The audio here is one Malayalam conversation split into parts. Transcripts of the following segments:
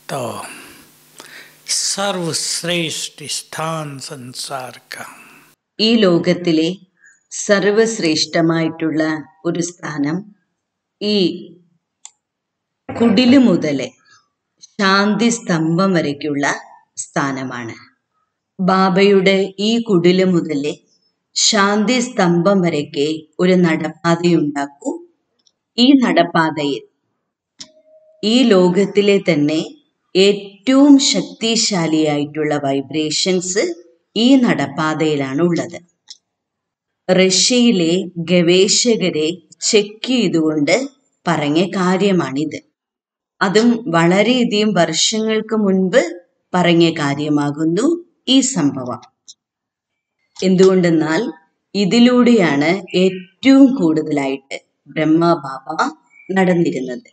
तो सर्वश्रेष्ठ स्थान संसार का ഈ ലോകത്തിലെ സർവശ്രേഷ്ഠമായിട്ടുള്ള ഒരു സ്ഥാനം ഈ കുടില് മുതല് ശാന്തി സ്തംഭം വരയ്ക്കുള്ള സ്ഥാനമാണ് ബാബയുടെ ഈ കുടില് മുതല് ശാന്തി സ്തംഭം വരയ്ക്ക് ഒരു നടപ്പാതയുണ്ടാക്കൂ ഈ നടപ്പാതയിൽ ഈ ലോകത്തിലെ തന്നെ ഏറ്റവും ശക്തിശാലിയായിട്ടുള്ള വൈബ്രേഷൻസ് ഈ നടപ്പാതയിലാണ് ഉള്ളത് റഷ്യയിലെ ഗവേഷകരെ ചെക്ക് ചെയ്തുകൊണ്ട് പറഞ്ഞ കാര്യമാണിത് അതും വളരെയധികം വർഷങ്ങൾക്ക് മുൻപ് പറഞ്ഞ കാര്യമാകുന്നു ഈ സംഭവം എന്തുകൊണ്ടെന്നാൽ ഇതിലൂടെയാണ് ഏറ്റവും കൂടുതലായിട്ട് ബ്രഹ്മ ബാബ നടന്നിരുന്നത്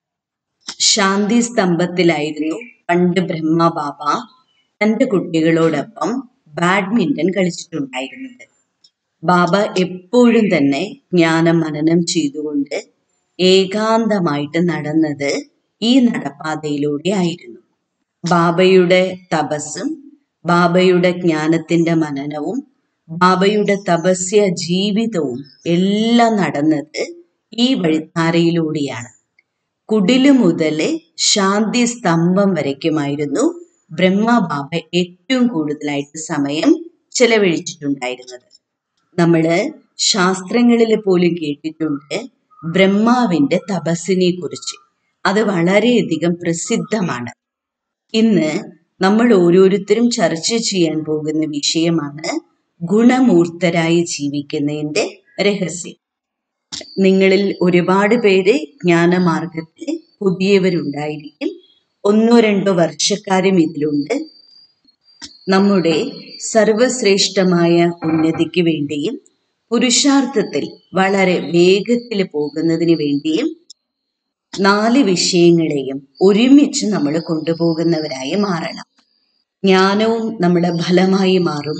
ശാന്തി സ്തംഭത്തിലായിരുന്നു പണ്ട് ബ്രഹ്മ ബാബ തന്റെ കുട്ടികളോടൊപ്പം ബാഡ്മിന്റൺ കളിച്ചിട്ടുണ്ടായിരുന്നത് ബാബ എപ്പോഴും തന്നെ ജ്ഞാനം മനനം ചെയ്തുകൊണ്ട് ഏകാന്തമായിട്ട് നടന്നത് ഈ നടപ്പാതയിലൂടെ ആയിരുന്നു ബാബയുടെ തപസ്സും ബാബയുടെ ജ്ഞാനത്തിന്റെ മനനവും ബാബയുടെ തപസ്യ ജീവിതവും എല്ലാം നടന്നത് ഈ വഴിത്താരയിലൂടെയാണ് കുടില് മുതല് ശാന്തി സ്തംഭം വരയ്ക്കുമായിരുന്നു ബ്രഹ്മ ബാബ ഏറ്റവും കൂടുതലായിട്ട് സമയം ചെലവഴിച്ചിട്ടുണ്ടായിരുന്നത് നമ്മള് ശാസ്ത്രങ്ങളിൽ പോലും കേട്ടിട്ടുണ്ട് ബ്രഹ്മാവിന്റെ തപസ്സിനെ കുറിച്ച് അത് വളരെയധികം പ്രസിദ്ധമാണ് ഇന്ന് നമ്മൾ ഓരോരുത്തരും ചർച്ച ചെയ്യാൻ പോകുന്ന വിഷയമാണ് ഗുണമൂർത്തരായി ജീവിക്കുന്നതിന്റെ രഹസ്യം നിങ്ങളിൽ ഒരുപാട് പേര് ജ്ഞാനമാർഗത്തിൽ പുതിയവരുണ്ടായിരിക്കും ഒന്നോ രണ്ടോ വർഷക്കാരും ഇതിലുണ്ട് നമ്മുടെ സർവശ്രേഷ്ഠമായ ഉന്നതിക്ക് വേണ്ടിയും പുരുഷാർത്ഥത്തിൽ വളരെ വേഗത്തിൽ പോകുന്നതിന് വേണ്ടിയും നാല് വിഷയങ്ങളെയും ഒരുമിച്ച് നമ്മൾ കൊണ്ടുപോകുന്നവരായി മാറണം ജ്ഞാനവും നമ്മുടെ ഫലമായി മാറും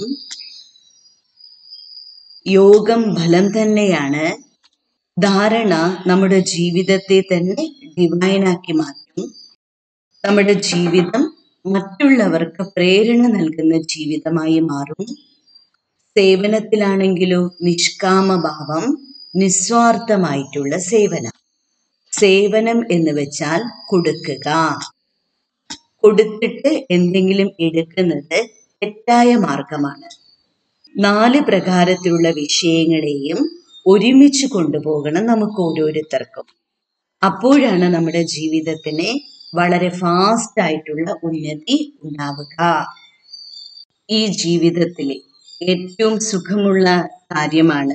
യോഗം ഫലം തന്നെയാണ് ധാരണ നമ്മുടെ ജീവിതത്തെ തന്നെ ഡിവൈനാക്കി മാറ്റും നമ്മുടെ ജീവിതം മറ്റുള്ളവർക്ക് പ്രേരണ നൽകുന്ന ജീവിതമായി മാറും സേവനത്തിലാണെങ്കിലോ നിഷ്കാമഭാവം നിസ്വാർത്ഥമായിട്ടുള്ള സേവനം സേവനം എന്ന് വെച്ചാൽ കൊടുക്കുക കൊടുത്തിട്ട് എന്തെങ്കിലും എടുക്കുന്നത് തെറ്റായ മാർഗമാണ് നാല് പ്രകാരത്തിലുള്ള വിഷയങ്ങളെയും ഒരുമിച്ച് കൊണ്ടുപോകണം നമുക്ക് ഓരോരുത്തർക്കും അപ്പോഴാണ് നമ്മുടെ ജീവിതത്തിന് വളരെ ഫാസ്റ്റ് ആയിട്ടുള്ള ഉന്നതി ഉണ്ടാവുക ഈ ജീവിതത്തിലെ ഏറ്റവും സുഖമുള്ള കാര്യമാണ്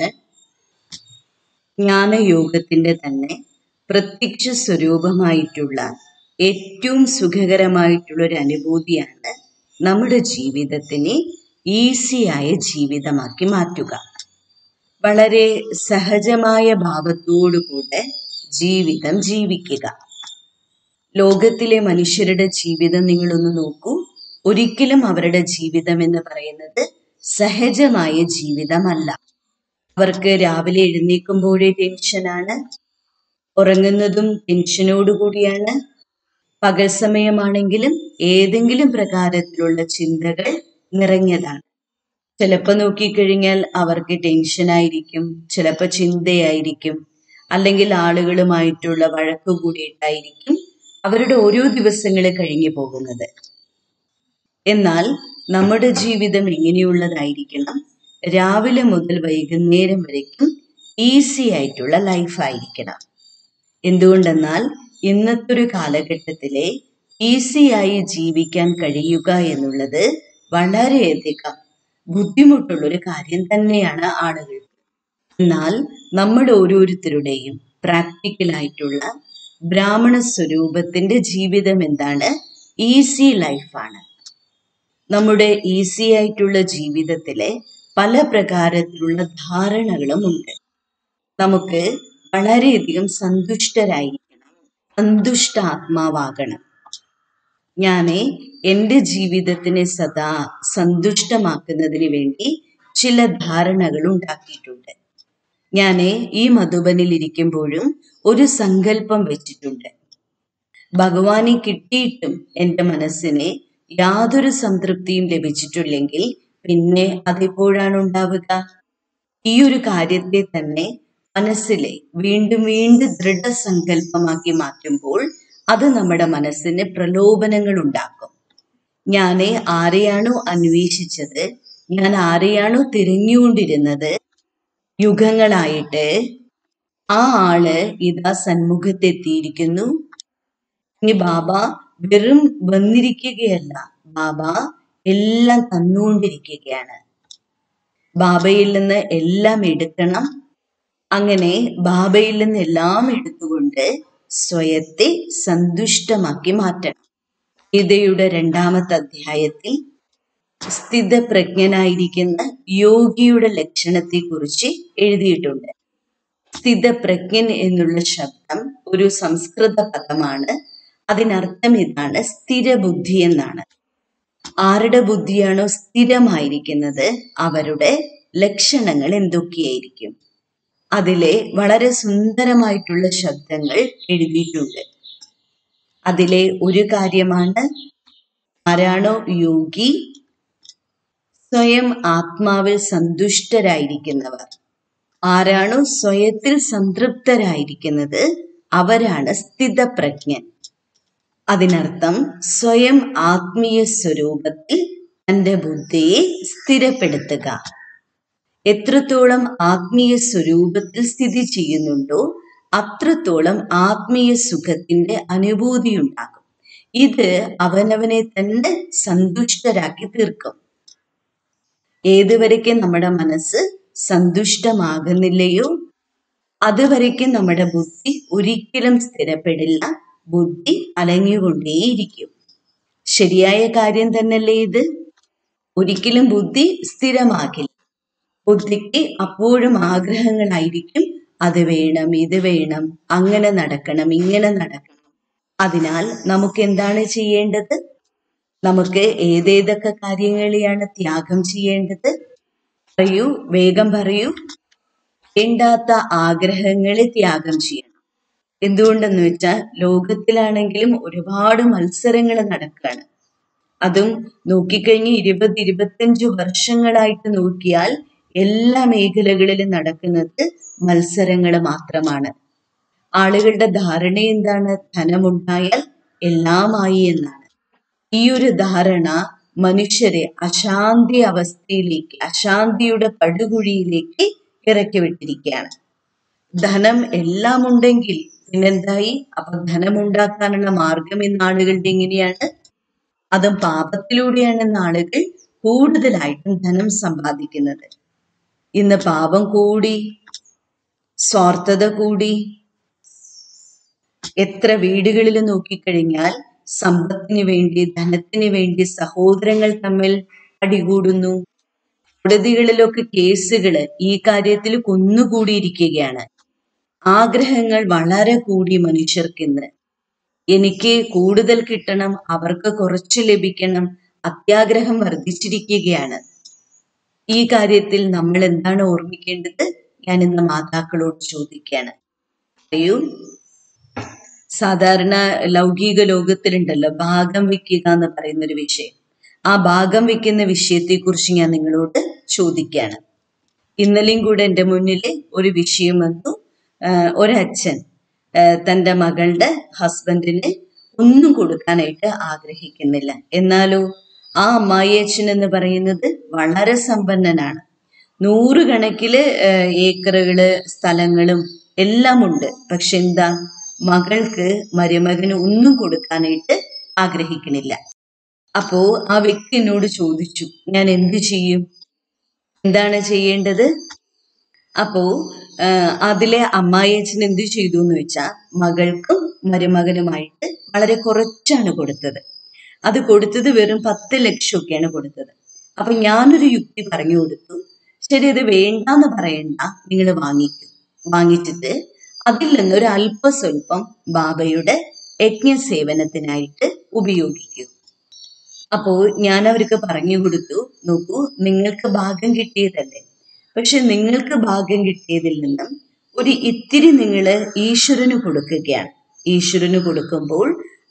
ജ്ഞാനയോഗത്തിന്റെ തന്നെ പ്രത്യക്ഷ സ്വരൂപമായിട്ടുള്ള ഏറ്റവും സുഖകരമായിട്ടുള്ള ഒരു അനുഭൂതിയാണ് നമ്മുടെ ജീവിതത്തിനെ ഈസിയായ ജീവിതമാക്കി മാറ്റുക വളരെ സഹജമായ ഭാവത്തോടുകൂടെ ജീവിതം ജീവിക്കുക ലോകത്തിലെ മനുഷ്യരുടെ ജീവിതം നിങ്ങളൊന്ന് നോക്കൂ ഒരിക്കലും അവരുടെ ജീവിതം എന്ന് പറയുന്നത് സഹജമായ ജീവിതമല്ല അവർക്ക് രാവിലെ എഴുന്നേൽക്കുമ്പോഴേ ടെൻഷനാണ് ഉറങ്ങുന്നതും ടെൻഷനോടുകൂടിയാണ് പകൽ സമയമാണെങ്കിലും ഏതെങ്കിലും പ്രകാരത്തിലുള്ള ചിന്തകൾ നിറഞ്ഞതാണ് ചിലപ്പോൾ നോക്കിക്കഴിഞ്ഞാൽ അവർക്ക് ടെൻഷനായിരിക്കും ചിലപ്പോൾ ചിന്തയായിരിക്കും അല്ലെങ്കിൽ ആളുകളുമായിട്ടുള്ള വഴക്ക് കൂടിയിട്ടായിരിക്കും അവരുടെ ഓരോ ദിവസങ്ങൾ കഴിഞ്ഞു പോകുന്നത് എന്നാൽ നമ്മുടെ ജീവിതം എങ്ങനെയുള്ളതായിരിക്കണം രാവിലെ മുതൽ വൈകുന്നേരം വരയ്ക്കും ഈസി ആയിട്ടുള്ള ലൈഫായിരിക്കണം എന്തുകൊണ്ടെന്നാൽ ഇന്നത്തെ ഒരു കാലഘട്ടത്തിലെ ഈസിയായി ജീവിക്കാൻ കഴിയുക എന്നുള്ളത് വളരെയധികം ബുദ്ധിമുട്ടുള്ളൊരു കാര്യം തന്നെയാണ് ആളുകൾക്ക് എന്നാൽ നമ്മുടെ ഓരോരുത്തരുടെയും പ്രാക്ടിക്കലായിട്ടുള്ള ബ്രാഹ്മണ സ്വരൂപത്തിന്റെ ജീവിതം എന്താണ് ഈസി ലൈഫാണ് നമ്മുടെ ഈസി ആയിട്ടുള്ള ജീവിതത്തിലെ പല പ്രകാരത്തിലുള്ള ധാരണകളും ഉണ്ട് നമുക്ക് വളരെയധികം സന്തുഷ്ടരായിരിക്കണം സന്തുഷ്ട ആത്മാവാകണം ഞാൻ എൻ്റെ ജീവിതത്തിനെ സദാ സന്തുഷ്ടമാക്കുന്നതിന് വേണ്ടി ചില ധാരണകൾ ഉണ്ടാക്കിയിട്ടുണ്ട് ഞാൻ ഈ മധുബനിൽ ഇരിക്കുമ്പോഴും ഒരു സങ്കല്പം വെച്ചിട്ടുണ്ട് ഭഗവാനെ കിട്ടിയിട്ടും എൻ്റെ മനസ്സിന് യാതൊരു സംതൃപ്തിയും ലഭിച്ചിട്ടില്ലെങ്കിൽ പിന്നെ അതെപ്പോഴാണ് ഉണ്ടാവുക ഈ ഒരു കാര്യത്തെ തന്നെ മനസ്സിലെ വീണ്ടും വീണ്ടും ദൃഢസങ്കല്പമാക്കി മാറ്റുമ്പോൾ അത് നമ്മുടെ മനസ്സിന് പ്രലോഭനങ്ങൾ ഉണ്ടാക്കും ഞാൻ ആരെയാണോ അന്വേഷിച്ചത് ഞാൻ ആരെയാണോ തിരഞ്ഞുകൊണ്ടിരുന്നത് യുഗങ്ങളായിട്ട് ആ ആള് ഇതാ സന്മുഖത്തെത്തിയിരിക്കുന്നു ഇനി ബാബ വെറും വന്നിരിക്കുകയല്ല ബാബ എല്ലാം തന്നുകൊണ്ടിരിക്കുകയാണ് ബാബയിൽ നിന്ന് എല്ലാം എടുക്കണം അങ്ങനെ ബാബയിൽ നിന്ന് എല്ലാം എടുത്തുകൊണ്ട് സ്വയത്തെ സന്തുഷ്ടമാക്കി മാറ്റണം ഗീതയുടെ രണ്ടാമത്തെ അധ്യായത്തിൽ സ്ഥിതപ്രജ്ഞനായിരിക്കുന്ന യോഗിയുടെ ലക്ഷണത്തെക്കുറിച്ച് എഴുതിയിട്ടുണ്ട് സ്ഥിതപ്രജ്ഞൻ എന്നുള്ള ശബ്ദം ഒരു സംസ്കൃത പദമാണ് അതിനർത്ഥം ഇതാണ് സ്ഥിരബുദ്ധി എന്നാണ് ആരുടെ ബുദ്ധിയാണോ സ്ഥിരമായിരിക്കുന്നത് അവരുടെ ലക്ഷണങ്ങൾ എന്തൊക്കെയായിരിക്കും അതിലെ വളരെ സുന്ദരമായിട്ടുള്ള ശബ്ദങ്ങൾ എഴുതിയിട്ടുണ്ട് അതിലെ ഒരു കാര്യമാണ് ആരാണോ യോഗി സ്വയം ആത്മാവിൽ സന്തുഷ്ടരായിരിക്കുന്നവർ ആരാണോ സ്വയത്തിൽ സംതൃപ്തരായിരിക്കുന്നത് അവരാണ് സ്ഥിതപ്രജ്ഞൻ അതിനർത്ഥം സ്വയം ആത്മീയ സ്വരൂപത്തിൽ തന്റെ ബുദ്ധിയെ സ്ഥിരപ്പെടുത്തുക എത്രത്തോളം ആത്മീയ സ്വരൂപത്തിൽ സ്ഥിതി ചെയ്യുന്നുണ്ടോ അത്രത്തോളം ആത്മീയ സുഖത്തിന്റെ അനുഭൂതി ഉണ്ടാകും ഇത് അവനവനെ തന്നെ സന്തുഷ്ടരാക്കി തീർക്കും ഏതുവരയ്ക്കും നമ്മുടെ മനസ്സ് സന്തുഷ്ടമാകുന്നില്ലയോ അതുവരയ്ക്കും നമ്മുടെ ബുദ്ധി ഒരിക്കലും സ്ഥിരപ്പെടില്ല ബുദ്ധി അലഞ്ഞുകൊണ്ടേയിരിക്കും ശരിയായ കാര്യം തന്നെയല്ലേ ഇത് ഒരിക്കലും ബുദ്ധി സ്ഥിരമാകില്ല ബുദ്ധിക്ക് അപ്പോഴും ആഗ്രഹങ്ങളായിരിക്കും അത് വേണം ഇത് വേണം അങ്ങനെ നടക്കണം ഇങ്ങനെ നടക്കണം അതിനാൽ നമുക്ക് എന്താണ് ചെയ്യേണ്ടത് നമുക്ക് ഏതേതൊക്കെ കാര്യങ്ങളെയാണ് ത്യാഗം ചെയ്യേണ്ടത് പറയൂ വേഗം പറയൂ വേണ്ടാത്ത ആഗ്രഹങ്ങളെ ത്യാഗം ചെയ്യണം എന്തുകൊണ്ടെന്ന് വെച്ചാൽ ലോകത്തിലാണെങ്കിലും ഒരുപാട് മത്സരങ്ങൾ നടക്കുകയാണ് അതും നോക്കിക്കഴിഞ്ഞ് ഇരുപത് ഇരുപത്തഞ്ച് വർഷങ്ങളായിട്ട് നോക്കിയാൽ എല്ലാ മേഖലകളിലും നടക്കുന്നത് മത്സരങ്ങൾ മാത്രമാണ് ആളുകളുടെ ധാരണ എന്താണ് ധനമുണ്ടായാൽ എല്ലാമായി എന്നാണ് ഈ ഒരു ധാരണ മനുഷ്യരെ അശാന്തി അവസ്ഥയിലേക്ക് അശാന്തിയുടെ പടുകുഴിയിലേക്ക് ഇറക്കി വിട്ടിരിക്കുകയാണ് ധനം എല്ലാം ഉണ്ടെങ്കിൽ പിന്നെന്തായി അപ്പൊ ധനമുണ്ടാക്കാനുള്ള മാർഗം ഇന്ന് ആളുകളുടെ എങ്ങനെയാണ് അതും പാപത്തിലൂടെയാണ് ഇന്ന് ആളുകൾ കൂടുതലായിട്ടും ധനം സമ്പാദിക്കുന്നത് ഇന്ന് പാപം കൂടി സ്വാർത്ഥത കൂടി എത്ര വീടുകളിൽ നോക്കിക്കഴിഞ്ഞാൽ സമ്പത്തിന് വേണ്ടി ധനത്തിന് വേണ്ടി സഹോദരങ്ങൾ തമ്മിൽ അടികൂടുന്നു കോടതികളിലൊക്കെ കേസുകൾ ഈ കാര്യത്തിൽ കുന്നുകൂടിയിരിക്കുകയാണ് ആഗ്രഹങ്ങൾ വളരെ കൂടി മനുഷ്യർക്കിന്ന് എനിക്ക് കൂടുതൽ കിട്ടണം അവർക്ക് കുറച്ച് ലഭിക്കണം അത്യാഗ്രഹം വർദ്ധിച്ചിരിക്കുകയാണ് ഈ കാര്യത്തിൽ നമ്മൾ എന്താണ് ഓർമ്മിക്കേണ്ടത് ഞാൻ ഇന്ന് മാതാക്കളോട് ചോദിക്കുകയാണ് പറയൂ സാധാരണ ലൗകിക ലോകത്തിലുണ്ടല്ലോ ഭാഗം വെക്കുക എന്ന് പറയുന്ന ഒരു വിഷയം ആ ഭാഗം വെക്കുന്ന വിഷയത്തെക്കുറിച്ച് ഞാൻ നിങ്ങളോട് ചോദിക്കുകയാണ് ഇന്നലെയും കൂടെ എൻ്റെ മുന്നിൽ ഒരു വിഷയം വന്നു ആഹ് ഒരച്ഛൻ ആഹ് തൻ്റെ മകളുടെ ഹസ്ബൻഡിന് ഒന്നും കൊടുക്കാനായിട്ട് ആഗ്രഹിക്കുന്നില്ല എന്നാലോ ആ അമ്മായിയച്ഛൻ എന്ന് പറയുന്നത് വളരെ സമ്പന്നനാണ് നൂറുകണക്കില് ആഹ് ഏക്കറുകള് സ്ഥലങ്ങളും എല്ലാം ഉണ്ട് പക്ഷെ എന്താ മകൾക്ക് മരുമകന് ഒന്നും കൊടുക്കാനായിട്ട് ആഗ്രഹിക്കണില്ല അപ്പോ ആ വ്യക്തി എന്നോട് ചോദിച്ചു ഞാൻ എന്ത് ചെയ്യും എന്താണ് ചെയ്യേണ്ടത് അപ്പോ ആഹ് അതിലെ അമ്മായിയച്ഛൻ എന്ത് ചെയ്തു എന്ന് വെച്ചാൽ മകൾക്കും മരുമകനുമായിട്ട് വളരെ കുറച്ചാണ് കൊടുത്തത് അത് കൊടുത്തത് വെറും പത്ത് ലക്ഷമൊക്കെയാണ് കൊടുത്തത് അപ്പൊ ഞാനൊരു യുക്തി പറഞ്ഞു കൊടുത്തു ശരി ഇത് വേണ്ടാന്ന് പറയണ്ട നിങ്ങൾ വാങ്ങിക്കും വാങ്ങിച്ചിട്ട് അതിൽ നിന്ന് ഒരു അല്പസ്വല്പം ബാബയുടെ യജ്ഞസേവനത്തിനായിട്ട് ഉപയോഗിക്കൂ അപ്പോ ഞാൻ അവർക്ക് പറഞ്ഞു കൊടുത്തു നോക്കൂ നിങ്ങൾക്ക് ഭാഗം കിട്ടിയതല്ലേ പക്ഷെ നിങ്ങൾക്ക് ഭാഗം കിട്ടിയതിൽ നിന്നും ഒരു ഇത്തിരി നിങ്ങൾ ഈശ്വരന് കൊടുക്കുകയാണ് ഈശ്വരന് കൊടുക്കുമ്പോൾ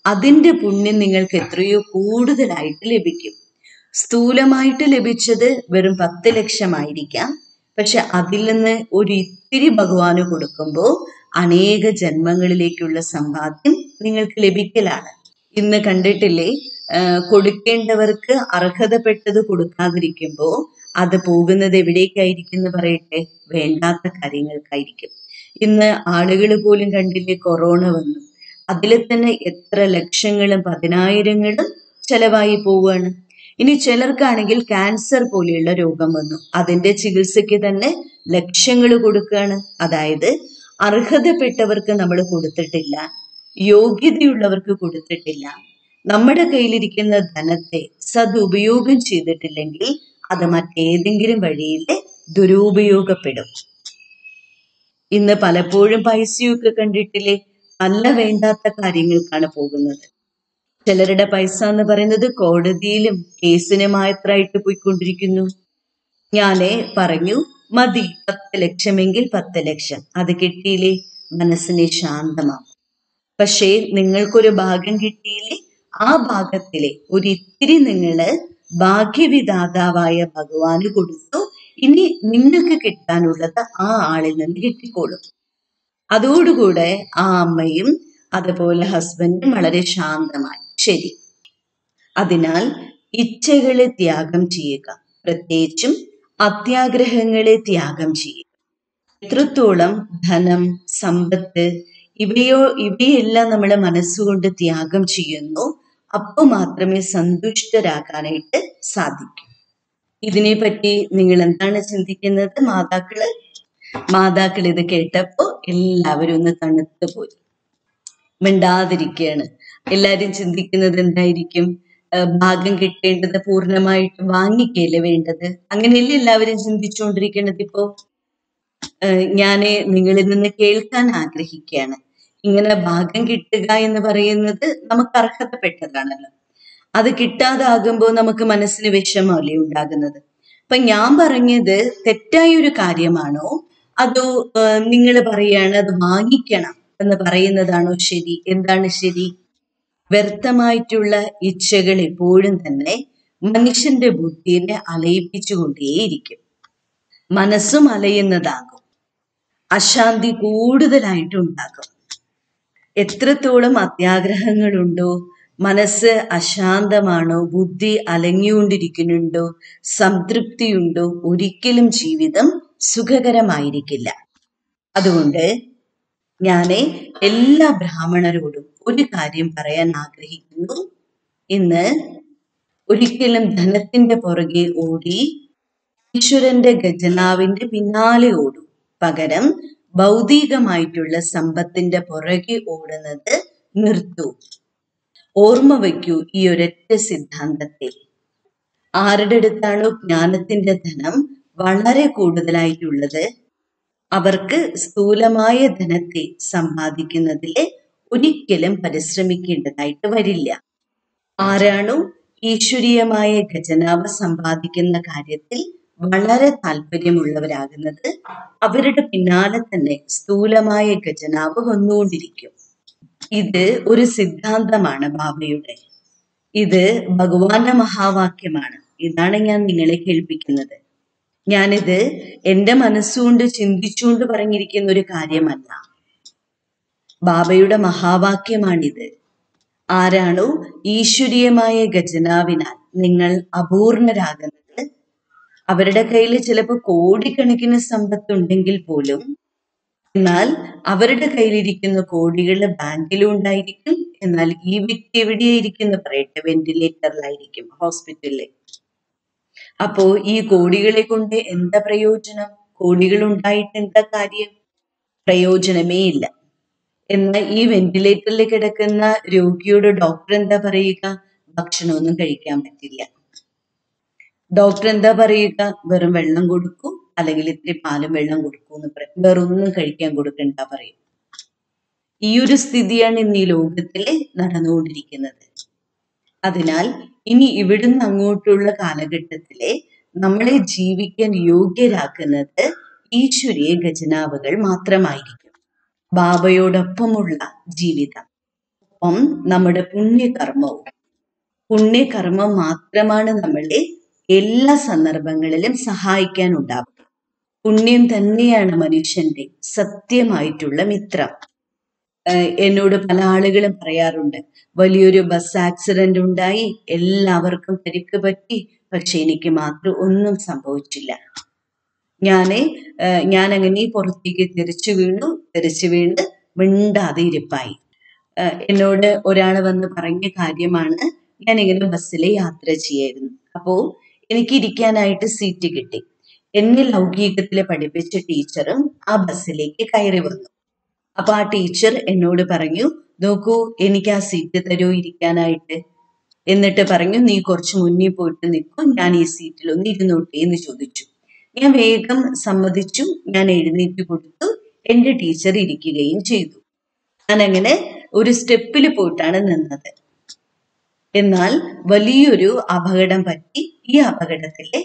അതിന്റെ പുണ്യം നിങ്ങൾക്ക് എത്രയോ കൂടുതലായിട്ട് ലഭിക്കും സ്ഥൂലമായിട്ട് ലഭിച്ചത് വെറും പത്ത് ലക്ഷമായിരിക്കാം പക്ഷെ അതിൽ നിന്ന് ഒരു ഇത്തിരി ഭഗവാന് കൊടുക്കുമ്പോൾ അനേക ജന്മങ്ങളിലേക്കുള്ള സമ്പാദ്യം നിങ്ങൾക്ക് ലഭിക്കലാണ് ഇന്ന് കണ്ടിട്ടില്ലേ ആ, കൊടുക്കേണ്ടവർക്ക് അർഹതപ്പെട്ടത് കൊടുക്കാതിരിക്കുമ്പോൾ അത് പോകുന്നത് എവിടേക്കായിരിക്കും എന്ന് പറയട്ടെ വേണ്ടാത്ത കാര്യങ്ങൾക്കായിരിക്കും ഇന്ന് ആളുകൾ പോലും കണ്ടില്ലേ കൊറോണ വന്നു അതിൽ തന്നെ എത്ര ലക്ഷങ്ങളും പതിനായിരങ്ങളും ചെലവായി പോവുകയാണ് ഇനി ചിലർക്കാണെങ്കിൽ ക്യാൻസർ പോലെയുള്ള രോഗം വന്നു അതിന്റെ ചികിത്സയ്ക്ക് തന്നെ ലക്ഷങ്ങൾ കൊടുക്കുകയാണ് അതായത് അർഹതപ്പെട്ടവർക്ക് നമ്മൾ കൊടുത്തിട്ടില്ല യോഗ്യതയുള്ളവർക്ക് കൊടുത്തിട്ടില്ല നമ്മുടെ കയ്യിലിരിക്കുന്ന ധനത്തെ സദുപയോഗം ചെയ്തിട്ടില്ലെങ്കിൽ അത് മറ്റേതെങ്കിലും വഴിയിൽ ദുരുപയോഗപ്പെടും ഇന്ന് പലപ്പോഴും പൈസയൊക്കെ കണ്ടിട്ടില്ലേ നല്ല വേണ്ടാത്ത കാര്യങ്ങൾക്കാണ് പോകുന്നത് ചിലരുടെ പൈസ എന്ന് പറയുന്നത് കോടതിയിലും കേസിന് മാത്രമായിട്ട് പോയിക്കൊണ്ടിരിക്കുന്നു ഞാന് പറഞ്ഞു മതി പത്ത് ലക്ഷമെങ്കിൽ പത്ത് ലക്ഷം അത് കിട്ടിയില്ലേ മനസ്സിനെ ശാന്തമാക്കും പക്ഷേ നിങ്ങൾക്കൊരു ഭാഗം കിട്ടിയില്ലേ ആ ഭാഗത്തിലെ ഒരു ഇത്തിരി നിങ്ങള് ഭാഗ്യവിദാതാവായ ഭഗവാന് കൊടുത്തു ഇനി നിങ്ങൾക്ക് കിട്ടാനുള്ളത് ആ ആളിൽ നിന്ന് കിട്ടിക്കോളും അതോടുകൂടെ ആ അമ്മയും അതുപോലെ ഹസ്ബൻഡും വളരെ ശാന്തമായി ശരി അതിനാൽ ഇച്ഛകളെ ത്യാഗം ചെയ്യുക പ്രത്യേകിച്ചും അത്യാഗ്രഹങ്ങളെ ത്യാഗം ചെയ്യുക എത്രത്തോളം ധനം സമ്പത്ത് ഇവയോ ഇവയെല്ലാം നമ്മളെ മനസ്സുകൊണ്ട് ത്യാഗം ചെയ്യുന്നു അപ്പോൾ മാത്രമേ സന്തുഷ്ടരാകാനായിട്ട് സാധിക്കൂ ഇതിനെപ്പറ്റി നിങ്ങൾ എന്താണ് ചിന്തിക്കുന്നത് മാതാക്കള് മാതാക്കൾ ഇത് കേട്ടപ്പോ എല്ലാവരും ഒന്ന് തണുത്തു പോയി മിണ്ടാതിരിക്കുകയാണ് എല്ലാരും ചിന്തിക്കുന്നത് എന്തായിരിക്കും ആ, ഭാഗം കിട്ടേണ്ടത് പൂർണ്ണമായിട്ട് വാങ്ങിക്കല്ലേ വേണ്ടത് അങ്ങനെയല്ലേ എല്ലാവരും ചിന്തിച്ചുകൊണ്ടിരിക്കുന്നത് ഇപ്പോ ഏഹ് ഞാന് നിങ്ങളിൽ നിന്ന് കേൾക്കാൻ ആഗ്രഹിക്കുകയാണ് ഇങ്ങനെ ഭാഗം കിട്ടുക എന്ന് പറയുന്നത് നമുക്ക് അർഹതപ്പെട്ടതാണല്ലോ അത് കിട്ടാതാകുമ്പോൾ നമുക്ക് മനസ്സിന് വിഷമമല്ലേ ഉണ്ടാകുന്നത് അപ്പൊ ഞാൻ പറഞ്ഞത് തെറ്റായ ഒരു കാര്യമാണോ അതോ നിങ്ങൾ പറയാണ് അത് വാങ്ങിക്കണം എന്ന് പറയുന്നതാണോ ശരി എന്താണ് ശരി വ്യർത്ഥമായിട്ടുള്ള ഇച്ഛകൾ എപ്പോഴും തന്നെ മനുഷ്യന്റെ ബുദ്ധിയെ അലയിപ്പിച്ചുകൊണ്ടേയിരിക്കും മനസ്സും അലയുന്നതാകും അശാന്തി കൂടുതലായിട്ടുണ്ടാകും എത്രത്തോളം അത്യാഗ്രഹങ്ങളുണ്ടോ മനസ്സ് അശാന്തമാണോ ബുദ്ധി അലഞ്ഞുകൊണ്ടിരിക്കുന്നുണ്ടോ സംതൃപ്തിയുണ്ടോ ഒരിക്കലും ജീവിതം സുഖകരമായിരിക്കില്ല അതുകൊണ്ട് ഞാന് എല്ലാ ബ്രാഹ്മണരോടും ഒരു കാര്യം പറയാൻ ആഗ്രഹിക്കുന്നു ഇന്ന് ഒരിക്കലും ധനത്തിന്റെ പുറകെ ഓടി ഈശ്വരന്റെ ഖജനാവിന്റെ പിന്നാലെ ഓടും പകരം ഭൗതികമായിട്ടുള്ള സമ്പത്തിന്റെ പുറകെ ഓടുന്നത് നിർത്തൂ ഓർമ്മ വയ്ക്കൂ ഈ ഒരൊറ്റ സിദ്ധാന്തത്തെ ആരുടെ അടുത്താണോ ജ്ഞാനത്തിന്റെ ധനം വളരെ കൂടുതലായിട്ടുള്ളത് അവർക്ക് സ്ഥൂലമായ ധനത്തെ സമ്പാദിക്കുന്നതിൽ ഒരിക്കലും പരിശ്രമിക്കേണ്ടതായിട്ട് വരില്ല ആരാണോ ഈശ്വരീയമായ ഖജനാവ് സമ്പാദിക്കുന്ന കാര്യത്തിൽ വളരെ താല്പര്യമുള്ളവരാകുന്നത് അവരുടെ പിന്നാലെ തന്നെ സ്ഥൂലമായ ഖജനാവ് വന്നുകൊണ്ടിരിക്കും ഇത് ഒരു സിദ്ധാന്തമാണ് ബാബയുടെ ഇത് ഭഗവാന്റെ മഹാവാക്യമാണ് ഇതാണ് ഞാൻ നിങ്ങളെ കേൾപ്പിക്കുന്നത് ഞാനിത് എന്റെ മനസ്സുകൊണ്ട് ചിന്തിച്ചുകൊണ്ട് പറഞ്ഞിരിക്കുന്ന ഒരു കാര്യമല്ല ബാബയുടെ മഹാവാക്യമാണിത് ആരാണോ ഈശ്വരീയമായ ഖജനാവിനാൽ നിങ്ങൾ അപൂർണരാകുന്നത് അവരുടെ കയ്യിൽ ചിലപ്പോൾ കോടിക്കണക്കിന് സമ്പത്ത് ഉണ്ടെങ്കിൽ പോലും എന്നാൽ അവരുടെ കയ്യിലിരിക്കുന്ന കോടികൾ ബാങ്കിലും ഉണ്ടായിരിക്കും എന്നാൽ ഈ വ്യക്തി എവിടെയായിരിക്കും പറയട്ടെ വെന്റിലേറ്ററിലായിരിക്കും ഹോസ്പിറ്റലിൽ അപ്പോ ഈ കോടികളെ കൊണ്ട് എന്താ പ്രയോജനം കോടികൾ ഉണ്ടായിട്ട് എന്താ കാര്യം പ്രയോജനമേ ഇല്ല എന്നാൽ ഈ വെന്റിലേറ്ററിൽ കിടക്കുന്ന രോഗിയോട് ഡോക്ടർ എന്താ പറയുക ഭക്ഷണമൊന്നും കഴിക്കാൻ പറ്റില്ല ഡോക്ടർ എന്താ പറയുക വെറും വെള്ളം കൊടുക്കൂ അല്ലെങ്കിൽ ഇത്തിരി പാലും വെള്ളം കൊടുക്കൂ എന്ന് പറയും വേറൊന്നും കഴിക്കാൻ കൊടുക്കണ്ട പറയും ഈ ഒരു സ്ഥിതിയാണ് ഇന്ന് ഈ ലോകത്തില് നടന്നുകൊണ്ടിരിക്കുന്നത് അതിനാൽ ഇനി ഇവിടുന്ന് അങ്ങോട്ടുള്ള കാലഘട്ടത്തിലെ നമ്മളെ ജീവിക്കാൻ യോഗ്യരാക്കുന്നത് ഈശ്വരീയ ഖജനാവുകൾ മാത്രമായിരിക്കും ബാബയോടൊപ്പമുള്ള ജീവിതം ഒപ്പം നമ്മുടെ പുണ്യകർമ്മവും പുണ്യകർമ്മം മാത്രമാണ് നമ്മളെ എല്ലാ സന്ദർഭങ്ങളിലും സഹായിക്കാൻ ഉണ്ടാവുക പുണ്യം തന്നെയാണ് മനുഷ്യന്റെ സത്യമായിട്ടുള്ള മിത്രം ഏഹ് എന്നോട് പല ആളുകളും പറയാറുണ്ട് വലിയൊരു ബസ് ആക്സിഡന്റ് ഉണ്ടായി എല്ലാവർക്കും പരിക്ക് പറ്റി പക്ഷെ എനിക്ക് മാത്രം ഒന്നും സംഭവിച്ചില്ല ഞാന് ഏഹ് ഞാൻ അങ്ങനെ പുറത്തേക്ക് തെറിച്ചു വീണു തെറിച്ചു വീണ് മിണ്ടാതെ ഇരിപ്പായി ഏഹ് എന്നോട് ഒരാൾ വന്ന് പറഞ്ഞ കാര്യമാണ് ഞാൻ ഇങ്ങനെ ബസ്സിൽ യാത്ര ചെയ്യായിരുന്നു അപ്പോ എനിക്ക് ഇരിക്കാനായിട്ട് സീറ്റ് കിട്ടി എന്നെ ലൗകികത്തിൽ പഠിപ്പിച്ച ടീച്ചറും ആ ബസ്സിലേക്ക് കയറി വന്നു അപ്പൊ ആ ടീച്ചർ എന്നോട് പറഞ്ഞു നോക്കൂ എനിക്ക് ആ സീറ്റ് തരൂ ഇരിക്കാനായിട്ട് എന്നിട്ട് പറഞ്ഞു നീ കുറച്ച് മുന്നിൽ പോയിട്ട് നിൽക്കും ഞാൻ ഈ സീറ്റിൽ ഒന്ന് ഇരുന്നോട്ടെ എന്ന് ചോദിച്ചു ഞാൻ വേഗം സമ്മതിച്ചു ഞാൻ എഴുന്നേറ്റ് കൊടുത്തു എന്റെ ടീച്ചർ ഇരിക്കുകയും ചെയ്തു ഞാൻ അങ്ങനെ ഒരു സ്റ്റെപ്പിൽ പോയിട്ടാണ് നിന്നത് എന്നാൽ വലിയൊരു അപകടം പറ്റി ഈ അപകടത്തില്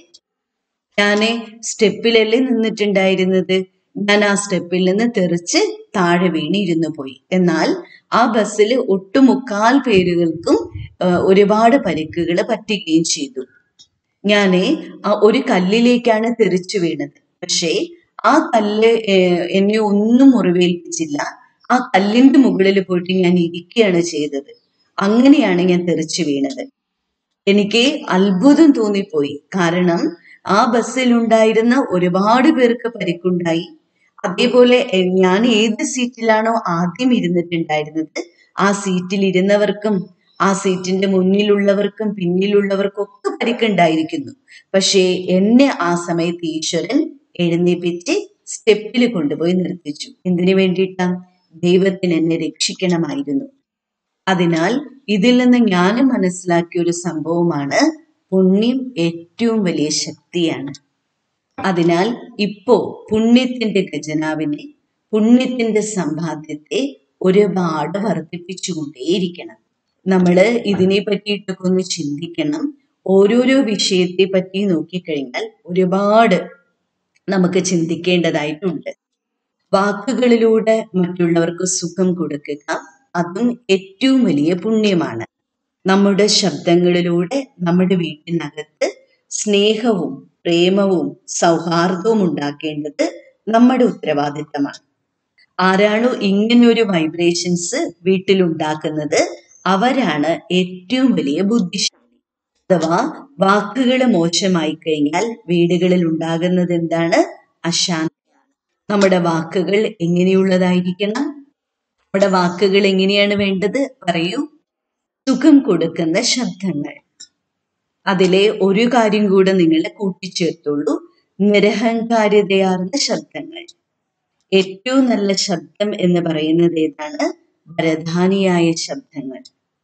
ഞാന് സ്റ്റെപ്പിലല്ലേ നിന്നിട്ടുണ്ടായിരുന്നത് ഞാൻ ആ സ്റ്റെപ്പിൽ നിന്ന് തെറിച്ച് താഴെ വീണ് ഇരുന്നു പോയി എന്നാൽ ആ ബസ്സിൽ ഒട്ടുമുക്കാൽ പേരുകൾക്കും ആ, ഒരുപാട് പരിക്കുകൾ പറ്റുകയും ചെയ്തു ഞാന് ആ ഒരു കല്ലിലേക്കാണ് തെറിച്ചു വീണത് പക്ഷേ ആ കല്ല് ഏഹ്, എന്നെ ഒന്നും മുറിവേൽപ്പിച്ചില്ല ആ കല്ലിന്റെ മുകളിൽ പോയിട്ട് ഞാൻ ഇരിക്കുകയാണ് ചെയ്തത് അങ്ങനെയാണ് ഞാൻ തെറിച്ചു വീണത് എനിക്ക് അത്ഭുതം തോന്നിപ്പോയി കാരണം ആ ബസ്സിൽ ഉണ്ടായിരുന്ന ഒരുപാട് പേർക്ക് പരിക്കുണ്ടായി അതേപോലെ എ, ഞാൻ ഏത് സീറ്റിലാണോ ആദ്യം ഇരുന്നിട്ടുണ്ടായിരുന്നത് ആ സീറ്റിൽ ഇരുന്നവർക്കും ആ സീറ്റിന്റെ മുന്നിലുള്ളവർക്കും പിന്നിലുള്ളവർക്കും ഒക്കെ പരിക്കുണ്ടായിരിക്കുന്നു പക്ഷേ എന്നെ ആ സമയത്ത് ഈശ്വരൻ എഴുന്നേപ്പിച്ച് സ്റ്റെപ്പിൽ കൊണ്ടുപോയി നിർത്തിച്ചു എന്തിനു വേണ്ടിയിട്ടാ ദൈവത്തിന് എന്നെ രക്ഷിക്കണമായിരുന്നു അതിനാൽ ഇതിൽ നിന്ന് ഞാൻ മനസ്സിലാക്കിയ ഒരു സംഭവമാണ് പുണ്യം ഏറ്റവും വലിയ ശക്തിയാണ് അതിനാൽ ഇപ്പോ പുണ്യത്തിന്റെ ഖജനാവിനെ പുണ്യത്തിന്റെ സമ്പാദ്യത്തെ ഒരുപാട് വർദ്ധിപ്പിച്ചുകൊണ്ടേയിരിക്കണം നമ്മൾ ഇതിനെ പറ്റിയിട്ടൊക്കെ ഒന്ന് ചിന്തിക്കണം ഓരോരോ വിഷയത്തെ പറ്റി നോക്കിക്കഴിഞ്ഞാൽ ഒരുപാട് നമുക്ക് ചിന്തിക്കേണ്ടതായിട്ടുണ്ട് വാക്കുകളിലൂടെ മറ്റുള്ളവർക്ക് സുഖം കൊടുക്കുക അതും ഏറ്റവും വലിയ പുണ്യമാണ് നമ്മുടെ ശബ്ദങ്ങളിലൂടെ നമ്മുടെ വീട്ടിനകത്ത് സ്നേഹവും പ്രേമവും സൗഹാർദ്ദവും ഉണ്ടാക്കേണ്ടത് നമ്മുടെ ഉത്തരവാദിത്തമാണ് ആരാണോ ഇങ്ങനൊരു വൈബ്രേഷൻസ് വീട്ടിൽ ഉണ്ടാക്കുന്നത് അവരാണ് ഏറ്റവും വലിയ ബുദ്ധിശാലി അഥവാ വാക്കുകൾ മോശമായി കഴിഞ്ഞാൽ വീടുകളിൽ ഉണ്ടാകുന്നത് എന്താണ് അശാന്തി നമ്മുടെ വാക്കുകൾ എങ്ങനെയുള്ളതായിരിക്കണം നമ്മുടെ വാക്കുകൾ എങ്ങനെയാണ് വേണ്ടത് പറയൂ സുഖം കൊടുക്കുന്ന ശബ്ദങ്ങൾ അതിലെ ഒരു കാര്യം കൂടെ നിങ്ങൾ കൂട്ടിച്ചേർത്തുള്ളൂ നിരഹങ്കാരിതയാർന്ന ശബ്ദങ്ങൾ ഏറ്റവും നല്ല ശബ്ദം എന്ന് പറയുന്നത് ഏതാണ് വരധാനിയായ ശബ്ദങ്ങൾ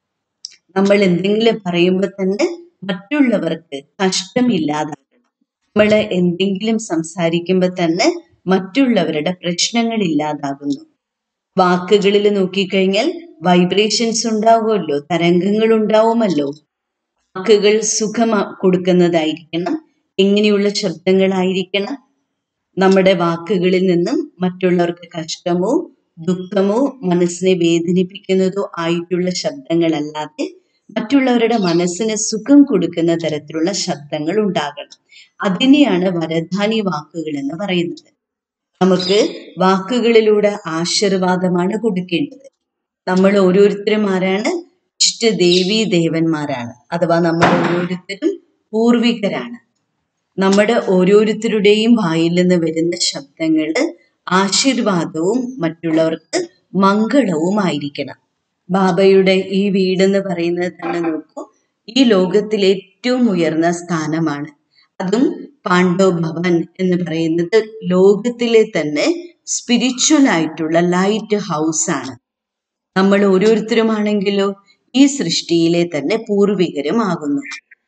നമ്മൾ എന്തെങ്കിലും പറയുമ്പോൾ തന്നെ മറ്റുള്ളവർക്ക് കഷ്ടമില്ലാതാകണം നമ്മൾ എന്തെങ്കിലും സംസാരിക്കുമ്പോൾ തന്നെ മറ്റുള്ളവരുടെ പ്രശ്നങ്ങൾ ഇല്ലാതാകുന്നു വാക്കുകളിൽ നോക്കിക്കഴിഞ്ഞാൽ വൈബ്രേഷൻസ് ഉണ്ടാവുമല്ലോ തരംഗങ്ങൾ ഉണ്ടാവുമല്ലോ വാക്കുകൾ സുഖം കൊടുക്കുന്നതായിരിക്കണം എങ്ങനെയുള്ള ശബ്ദങ്ങളായിരിക്കണം നമ്മുടെ വാക്കുകളിൽ നിന്നും മറ്റുള്ളവർക്ക് കഷ്ടമോ ദുഃഖമോ മനസ്സിനെ വേദനിപ്പിക്കുന്നതോ ആയിട്ടുള്ള ശബ്ദങ്ങളല്ലാതെ മറ്റുള്ളവരുടെ മനസ്സിന് സുഖം കൊടുക്കുന്ന തരത്തിലുള്ള ശബ്ദങ്ങൾ ഉണ്ടാകണം അതിനെയാണ് വരധാനി വാക്കുകൾ എന്ന് പറയുന്നത് നമുക്ക് വാക്കുകളിലൂടെ ആശീർവാദമാണ് കൊടുക്കേണ്ടത് നമ്മൾ ഓരോരുത്തരും ആരാണ് ഇഷ്ടദേവി ദേവന്മാരാണ് അഥവാ നമ്മൾ ഓരോരുത്തരും പൂർവികരാണ് നമ്മുടെ ഓരോരുത്തരുടെയും വായിൽ നിന്ന് വരുന്ന ശബ്ദങ്ങൾ ആശീർവാദവും മറ്റുള്ളവർക്ക് മംഗളവുമായിരിക്കണം ബാബയുടെ ഈ വീടെന്ന് പറയുന്നത് തന്നെ നോക്കൂ ഈ ലോകത്തിൽ ഏറ്റവും ഉയർന്ന സ്ഥാനമാണ് അതും പാണ്ഡവ് ഭവൻ എന്ന് പറയുന്നത് ലോകത്തിലെ തന്നെ സ്പിരിച്വൽ ആയിട്ടുള്ള ലൈറ്റ് ഹൗസ് ആണ് നമ്മൾ ഓരോരുത്തരുമാണെങ്കിലോ ഈ സൃഷ്ടിയിലെ തന്നെ പൂർവികരുമാകുന്നു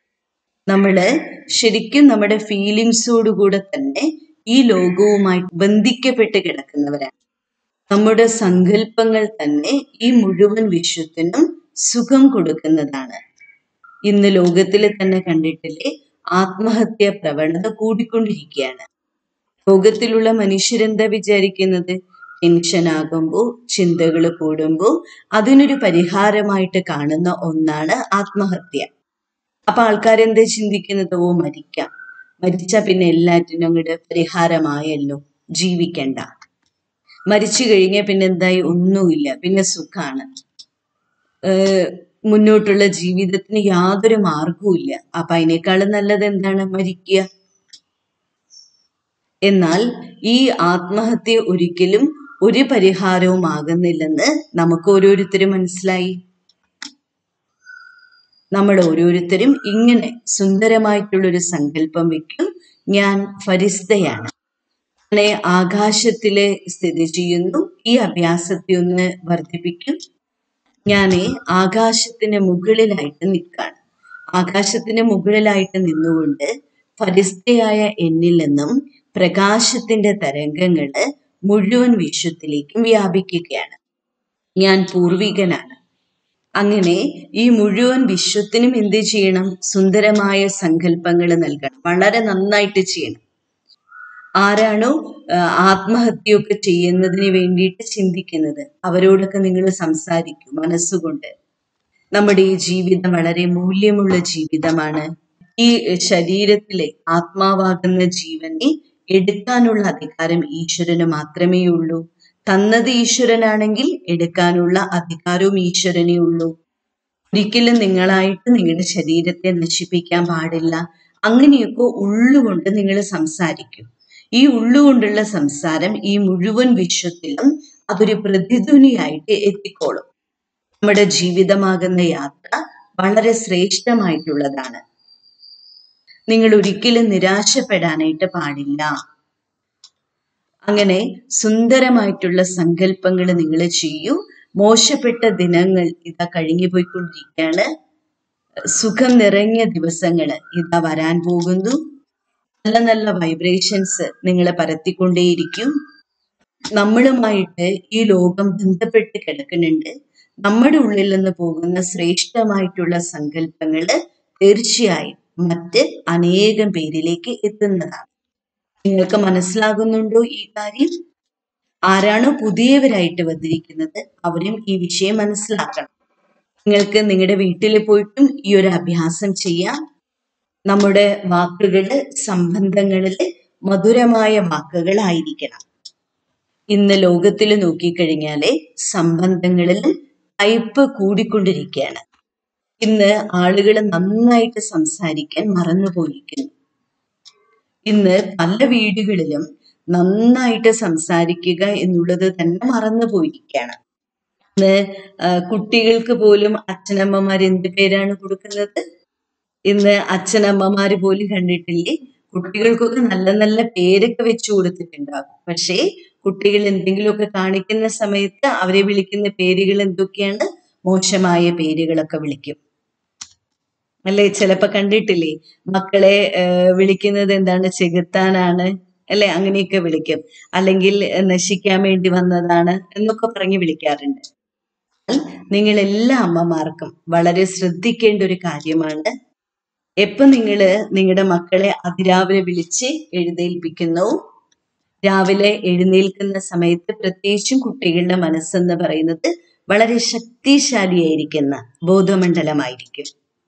നമ്മള് ശരിക്കും നമ്മുടെ ഫീലിങ്സോടുകൂടെ തന്നെ ഈ ലോകവുമായി ബന്ധിക്കപ്പെട്ട് കിടക്കുന്നവരാണ് നമ്മുടെ സങ്കല്പങ്ങൾ തന്നെ ഈ മുഴുവൻ വിശ്വത്തിനും സുഖം കൊടുക്കുന്നതാണ് ഇന്ന് ലോകത്തിൽ തന്നെ കണ്ടിട്ടില്ലേ ആത്മഹത്യ പ്രവണത കൂടിക്കൊണ്ടിരിക്കുകയാണ് ലോകത്തിലുള്ള മനുഷ്യരെന്താ വിചാരിക്കുന്നത് ടെൻഷൻ ആകുമ്പോൾ ചിന്തകൾ കൂടുമ്പോൾ അതിനൊരു പരിഹാരമായിട്ട് കാണുന്ന ഒന്നാണ് ആത്മഹത്യ അപ്പൊ ആൾക്കാരെന്താ ചിന്തിക്കുന്നത് ഓ മരിക്കാം മരിച്ചാ പിന്നെ എല്ലാറ്റിനും അങ്ങോട്ട് പരിഹാരമായല്ലോ ജീവിക്കണ്ട മരിച്ചു കഴിഞ്ഞാൽ പിന്നെ എന്തായി ഒന്നുമില്ല പിന്നെ സുഖാണ് ഏഹ് മുന്നോട്ടുള്ള ജീവിതത്തിന് യാതൊരു മാർഗവും ഇല്ല അപ്പൊ അതിനേക്കാളും നല്ലത് എന്താണ് മരിക്കുക എന്നാൽ ഈ ആത്മഹത്യ ഒരിക്കലും ഒരു പരിഹാരവും ആകുന്നില്ലെന്ന് നമുക്ക് ഓരോരുത്തരും മനസ്സിലായി നമ്മൾ ഓരോരുത്തരും ഇങ്ങനെ സുന്ദരമായിട്ടുള്ളൊരു സങ്കല്പം വെക്കും ഞാൻ ഫരിസ്തയാണ് അങ്ങനെ ആകാശത്തില് സ്ഥിതി ചെയ്യുന്നു ഈ അഭ്യാസത്തെ ഒന്ന് വർദ്ധിപ്പിക്കും ഞാൻ ആകാശത്തിന് മുകളിലായിട്ട് നിൽക്കാണ് ആകാശത്തിന് മുകളിലായിട്ട് നിന്നുകൊണ്ട് ഫരിസ്തയായ എന്നിൽ നിന്നും പ്രകാശത്തിന്റെ തരംഗങ്ങള് മുഴുവൻ വിശ്വത്തിലേക്കും വ്യാപിക്കുകയാണ് ഞാൻ പൂർവികനാണ് അങ്ങനെ ഈ മുഴുവൻ വിശ്വത്തിനും എന്ത് ചെയ്യണം സുന്ദരമായ സങ്കല്പങ്ങൾ നൽകണം വളരെ നന്നായിട്ട് ചെയ്യണം ആരാണോ ആ, ആത്മഹത്യയൊക്കെ ചെയ്യുന്നതിന് വേണ്ടിയിട്ട് ചിന്തിക്കുന്നത് അവരോടൊക്കെ നിങ്ങൾ സംസാരിക്കും മനസ്സുകൊണ്ട് നമ്മുടെ ഈ ജീവിതം വളരെ മൂല്യമുള്ള ജീവിതമാണ് ഈ ശരീരത്തിലെ ആത്മാവാകുന്ന ജീവനെ എടുക്കാനുള്ള അധികാരം ഈശ്വരന് മാത്രമേ ഉള്ളൂ തന്നത് ഈശ്വരനാണെങ്കിൽ എടുക്കാനുള്ള അധികാരവും ഈശ്വരനേ ഉള്ളൂ ഒരിക്കലും നിങ്ങളായിട്ട് നിങ്ങളുടെ ശരീരത്തെ നശിപ്പിക്കാൻ പാടില്ല അങ്ങനെയൊക്കെ ഉള്ളുകൊണ്ട് നിങ്ങൾ സംസാരിക്കും ഈ ഉള്ളുകൊണ്ടുള്ള സംസാരം ഈ മുഴുവൻ വിശ്വത്തിലും അതൊരു പ്രതിധ്വനിയായിട്ട് എത്തിക്കോളും നമ്മുടെ ജീവിതമാകുന്ന യാത്ര വളരെ ശ്രേഷ്ഠമായിട്ടുള്ളതാണ് നിങ്ങൾ ഒരിക്കലും നിരാശപ്പെടാനായിട്ട് പാടില്ല അങ്ങനെ സുന്ദരമായിട്ടുള്ള സങ്കല്പങ്ങൾ നിങ്ങൾ ചെയ്യൂ മോശപ്പെട്ട ദിനങ്ങൾ ഇതാ കഴിഞ്ഞു പോയിക്കൊണ്ടിരിക്കുകയാണ് സുഖം നിറഞ്ഞ ദിവസങ്ങൾ ഇതാ വരാൻ പോകുന്നു നല്ല നല്ല വൈബ്രേഷൻസ് നിങ്ങളെ പരത്തിക്കൊണ്ടേയിരിക്കും നമ്മളുമായിട്ട് ഈ ലോകം ബന്ധപ്പെട്ട് കിടക്കുന്നുണ്ട് നമ്മുടെ ഉള്ളിൽ നിന്ന് പോകുന്ന ശ്രേഷ്ഠമായിട്ടുള്ള സങ്കല്പങ്ങള് തീർച്ചയായും മറ്റ് അനേകം പേരിലേക്ക് എത്തുന്നതാണ് നിങ്ങൾക്ക് മനസ്സിലാകുന്നുണ്ടോ ഈ കാര്യം ആരാണോ പുതിയവരായിട്ട് വന്നിരിക്കുന്നത് അവരും ഈ വിഷയം മനസ്സിലാക്കണം നിങ്ങൾക്ക് നിങ്ങളുടെ വീട്ടിൽ പോയിട്ടും ഈ ഒരു അഭ്യാസം ചെയ്യാം നമ്മുടെ വാക്കുകള് സംബന്ധങ്ങളില് മധുരമായ വാക്കുകളായിരിക്കണം ഇന്ന് ലോകത്തിൽ നോക്കിക്കഴിഞ്ഞാല് സംബന്ധങ്ങളിൽ കയ്പ് കൂടിക്കൊണ്ടിരിക്കുകയാണ് ഇന്ന് ആളുകൾ നന്നായിട്ട് സംസാരിക്കാൻ മറന്നുപോയിരിക്കുന്നു ഇന്ന് പല വീടുകളിലും നന്നായിട്ട് സംസാരിക്കുക എന്നുള്ളത് തന്നെ മറന്നുപോയിരിക്കുകയാണ് ഇന്ന് ആ, കുട്ടികൾക്ക് പോലും അച്ഛനമ്മമാർ എന്ത് പേരാണ് കൊടുക്കുന്നത് ഇന്ന് അച്ഛനമ്മമാര് പോലും കണ്ടിട്ടില്ലേ കുട്ടികൾക്കൊക്കെ നല്ല നല്ല പേരൊക്കെ വെച്ചു കൊടുത്തിട്ടുണ്ടാകും പക്ഷേ കുട്ടികൾ എന്തെങ്കിലുമൊക്കെ കാണിക്കുന്ന സമയത്ത് അവരെ വിളിക്കുന്ന പേരുകൾ എന്തൊക്കെയാണ് മോശമായ പേരുകളൊക്കെ വിളിക്കും അല്ലെ ചിലപ്പോ കണ്ടിട്ടില്ലേ മക്കളെ ആഹ് വിളിക്കുന്നത് എന്താണ് ചെകുത്താനാണ് അല്ലെ അങ്ങനെയൊക്കെ വിളിക്കും അല്ലെങ്കിൽ ഏഹ് നശിക്കാൻ വേണ്ടി വന്നതാണ് എന്നൊക്കെ പറഞ്ഞ് വിളിക്കാറുണ്ട് നിങ്ങൾ എല്ലാ അമ്മമാർക്കും വളരെ ശ്രദ്ധിക്കേണ്ട ഒരു കാര്യമാണ് എപ്പൊ നിങ്ങള് നിങ്ങളുടെ മക്കളെ അതിരാവിലെ വിളിച്ച് എഴുന്നേൽപ്പിക്കുന്നു രാവിലെ എഴുന്നേൽക്കുന്ന സമയത്ത് പ്രത്യേകിച്ചും കുട്ടികളുടെ മനസ്സെന്ന് പറയുന്നത് വളരെ ശക്തിശാലിയായിരിക്കുന്ന ബോധമണ്ഡലമായിരിക്കും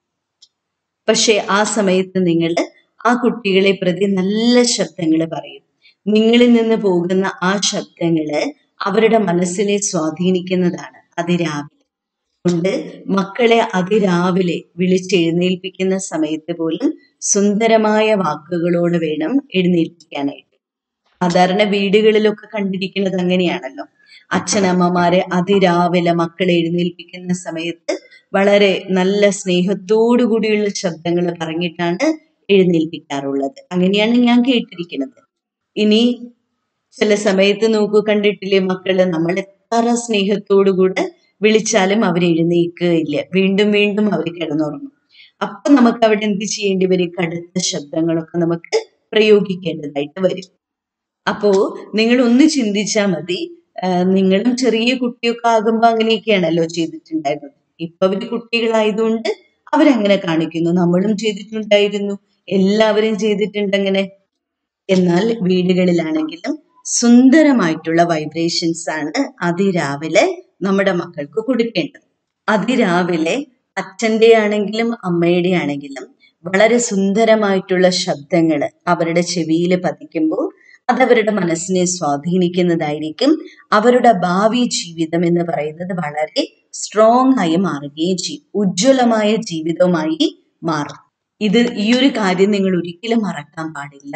പക്ഷെ ആ സമയത്ത് നിങ്ങൾ ആ കുട്ടികളെ പ്രതി നല്ല ശബ്ദങ്ങൾ പറയും നിങ്ങളിൽ നിന്ന് പോകുന്ന ആ ശബ്ദങ്ങള് അവരുടെ മനസ്സിനെ സ്വാധീനിക്കുന്നതാണ് അതിരാവിലെ കൊണ്ട് മക്കളെ അതിരാവിലെ വിളിച്ചെഴുന്നേൽപ്പിക്കുന്ന സമയത്ത് പോലും സുന്ദരമായ വാക്കുകളോട് വേണം എഴുന്നേൽപ്പിക്കാനായിട്ട് സാധാരണ വീടുകളിലൊക്കെ കണ്ടിരിക്കുന്നത് അങ്ങനെയാണല്ലോ അച്ഛനമ്മമാരെ അതിരാവിലെ മക്കളെ എഴുന്നേൽപ്പിക്കുന്ന സമയത്ത് വളരെ നല്ല സ്നേഹത്തോടു കൂടിയുള്ള ശബ്ദങ്ങൾ പറഞ്ഞിട്ടാണ് എഴുന്നേൽപ്പിക്കാറുള്ളത് അങ്ങനെയാണ് ഞാൻ കേട്ടിരിക്കുന്നത് ഇനി ചില സമയത്ത് നോക്കൂ കണ്ടിട്ടില്ലേ മക്കള് നമ്മൾ എത്ര സ്നേഹത്തോടു കൂടെ വിളിച്ചാലും അവർ എഴുന്നേൽക്കുകയില്ല വീണ്ടും വീണ്ടും അവർ കിടന്നുറങ്ങും അപ്പൊ നമുക്ക് അവിടെ എന്ത് ചെയ്യേണ്ടി വരും കടുത്ത ശബ്ദങ്ങളൊക്കെ നമുക്ക് പ്രയോഗിക്കേണ്ടതായിട്ട് വരും അപ്പോ നിങ്ങൾ ഒന്ന് ചിന്തിച്ചാൽ മതി ആ, നിങ്ങളും ചെറിയ കുട്ടിയൊക്കെ ആകുമ്പോ അങ്ങനെയൊക്കെയാണല്ലോ ചെയ്തിട്ടുണ്ടായിരുന്നത് ഇപ്പൊ അവര് കുട്ടികളായതുകൊണ്ട് അവരങ്ങനെ കാണിക്കുന്നു നമ്മളും ചെയ്തിട്ടുണ്ടായിരുന്നു എല്ലാവരും ചെയ്തിട്ടുണ്ട് അങ്ങനെ എന്നാൽ വീടുകളിലാണെങ്കിലും സുന്ദരമായിട്ടുള്ള വൈബ്രേഷൻസ് ആണ് അതിരാവിലെ നമ്മുടെ മക്കൾക്ക് കൊടുക്കേണ്ടത് അതിരാവിലെ അച്ഛൻ്റെ ആണെങ്കിലും അമ്മയുടെ ആണെങ്കിലും വളരെ സുന്ദരമായിട്ടുള്ള ശബ്ദങ്ങൾ അവരുടെ ചെവിയിൽ പതിക്കുമ്പോൾ അതവരുടെ മനസ്സിനെ സ്വാധീനിക്കുന്നതായിരിക്കും അവരുടെ ഭാവി ജീവിതം എന്ന് പറയുന്നത് വളരെ സ്ട്രോങ് ആയി മാറുകയും ചെയ്യും ഉജ്ജ്വലമായ ജീവിതവുമായി മാറും ഇത് ഈ ഒരു കാര്യം നിങ്ങൾ ഒരിക്കലും മറക്കാൻ പാടില്ല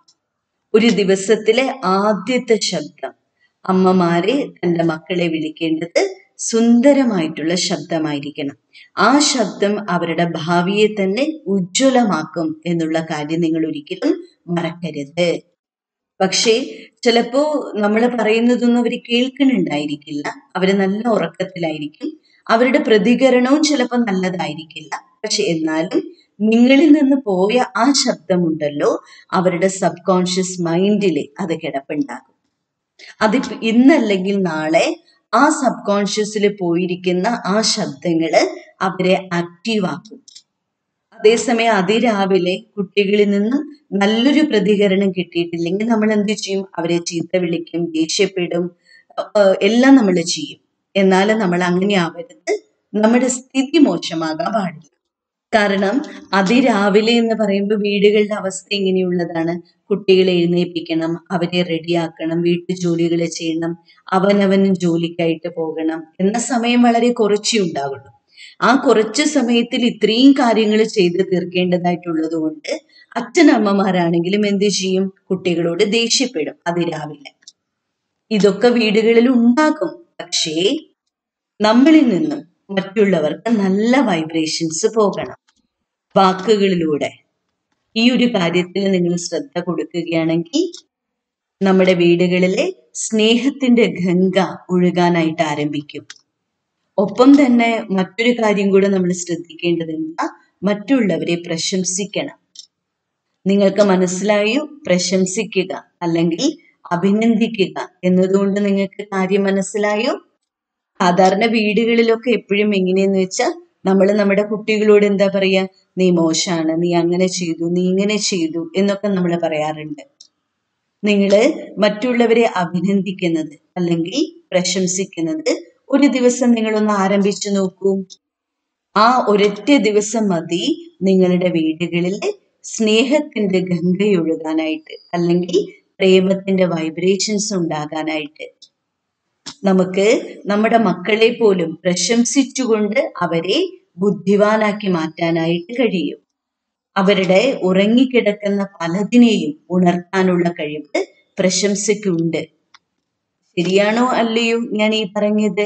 ഒരു ദിവസത്തിലെ ആദ്യത്തെ ശബ്ദം അമ്മമാരെ തന്റെ മക്കളെ വിളിക്കേണ്ടത് സുന്ദരമായിട്ടുള്ള ശബ്ദമായിരിക്കണം ആ ശബ്ദം അവരുടെ ഭാവിയെ തന്നെ ഉജ്ജ്വലമാക്കും എന്നുള്ള കാര്യം നിങ്ങൾ ഒരിക്കലും മറക്കരുത് പക്ഷേ ചിലപ്പോ നമ്മൾ പറയുന്നതൊന്നും അവർ കേൾക്കുന്നുണ്ടായിരിക്കില്ല അവര് നല്ല ഉറക്കത്തിലായിരിക്കും അവരുടെ പ്രതികരണവും ചിലപ്പോൾ നല്ലതായിരിക്കില്ല പക്ഷെ എന്നാലും നിങ്ങളിൽ നിന്ന് പോയ ആ ശബ്ദമുണ്ടല്ലോ അവരുടെ സബ് കോൺഷ്യസ് മൈൻഡിൽ അത് കിടപ്പുണ്ടാകും അത് ഇന്നല്ലെങ്കിൽ നാളെ ആ സബ് കോൺഷ്യസിൽ പോയിരിക്കുന്ന ആ ശബ്ദങ്ങള് അവരെ ആക്റ്റീവ് ആക്കും അതേസമയം അതിരാവിലെ കുട്ടികളിൽ നിന്നും നല്ലൊരു പ്രതികരണം കിട്ടിയിട്ടില്ലെങ്കിൽ നമ്മൾ എന്ത് ചെയ്യും അവരെ ചീത്ത വിളിക്കും ദേഷ്യപ്പെടും ഏർ എല്ലാം നമ്മൾ ചെയ്യും എന്നാലും നമ്മൾ അങ്ങനെ ആവരുത് നമ്മുടെ സ്ഥിതി മോശമാകാൻ പാടില്ല കാരണം അതിരാവിലെ എന്ന് പറയുമ്പോൾ വീടുകളുടെ അവസ്ഥ ഇങ്ങനെയുള്ളതാണ് കുട്ടികളെ എഴുന്നേൽപ്പിക്കണം അവരെ റെഡിയാക്കണം വീട്ടു ജോലികൾ ചെയ്യണം അവനവനും ജോലിക്കായിട്ട് പോകണം എന്ന സമയം വളരെ കുറച്ചേ ഉണ്ടാവുള്ളൂ ആ കുറച്ച് സമയത്തിൽ ഇത്രയും കാര്യങ്ങൾ ചെയ്ത് തീർക്കേണ്ടതായിട്ടുള്ളത് കൊണ്ട് അച്ഛനമ്മമാരാണെങ്കിലും എന്ത് ചെയ്യും കുട്ടികളോട് ദേഷ്യപ്പെടും അതിരാവിലെ ഇതൊക്കെ വീടുകളിൽ ഉണ്ടാകും പക്ഷേ നമ്മളിൽ നിന്നും മറ്റുള്ളവർക്ക് നല്ല വൈബ്രേഷൻസ് പോകണം വാക്കുകളിലൂടെ ഈ ഒരു കാര്യത്തിൽ നിങ്ങൾ ശ്രദ്ധ കൊടുക്കുകയാണെങ്കിൽ നമ്മുടെ വീടുകളിലെ സ്നേഹത്തിന്റെ ഗംഗ ഒഴുകാനായിട്ട് ആരംഭിക്കും ഒപ്പം തന്നെ മറ്റൊരു കാര്യം കൂടെ നമ്മൾ ശ്രദ്ധിക്കേണ്ടത് എന്താ മറ്റുള്ളവരെ പ്രശംസിക്കണം നിങ്ങൾക്ക് മനസ്സിലായോ പ്രശംസിക്കുക അല്ലെങ്കിൽ അഭിനന്ദിക്കുക എന്നതുകൊണ്ട് നിങ്ങൾക്ക് കാര്യം മനസ്സിലായോ സാധാരണ വീടുകളിലൊക്കെ എപ്പോഴും എങ്ങനെയെന്ന് വെച്ചാൽ നമ്മൾ നമ്മുടെ കുട്ടികളോട് എന്താ പറയാ നീ മോശാണ് നീ അങ്ങനെ ചെയ്തു നീ ഇങ്ങനെ ചെയ്തു എന്നൊക്കെ നമ്മൾ പറയാറുണ്ട് നിങ്ങൾ മറ്റുള്ളവരെ അഭിനന്ദിക്കുന്നത് അല്ലെങ്കിൽ പ്രശംസിക്കുന്നത് ഒരു ദിവസം നിങ്ങളൊന്ന് ആരംഭിച്ചു നോക്കൂ ആ ഒരൊറ്റ ദിവസം മതി നിങ്ങളുടെ വീടുകളിൽ സ്നേഹത്തിന്റെ ഗംഗയൊഴുകാനായിട്ട് അല്ലെങ്കിൽ പ്രേമത്തിന്റെ വൈബ്രേഷൻസ് ഉണ്ടാകാനായിട്ട് നമുക്ക് നമ്മുടെ മക്കളെ പോലും പ്രശംസിച്ചുകൊണ്ട് അവരെ ബുദ്ധിവാനാക്കി മാറ്റാനായിട്ട് കഴിയും അവരുടെ ഉറങ്ങിക്കിടക്കുന്ന പലതിനെയും ഉണർത്താനുള്ള കഴിവ് പ്രശംസയ്ക്കുണ്ട് ശരിയാണോ അല്ലയോ ഞാൻ ഈ പറഞ്ഞത്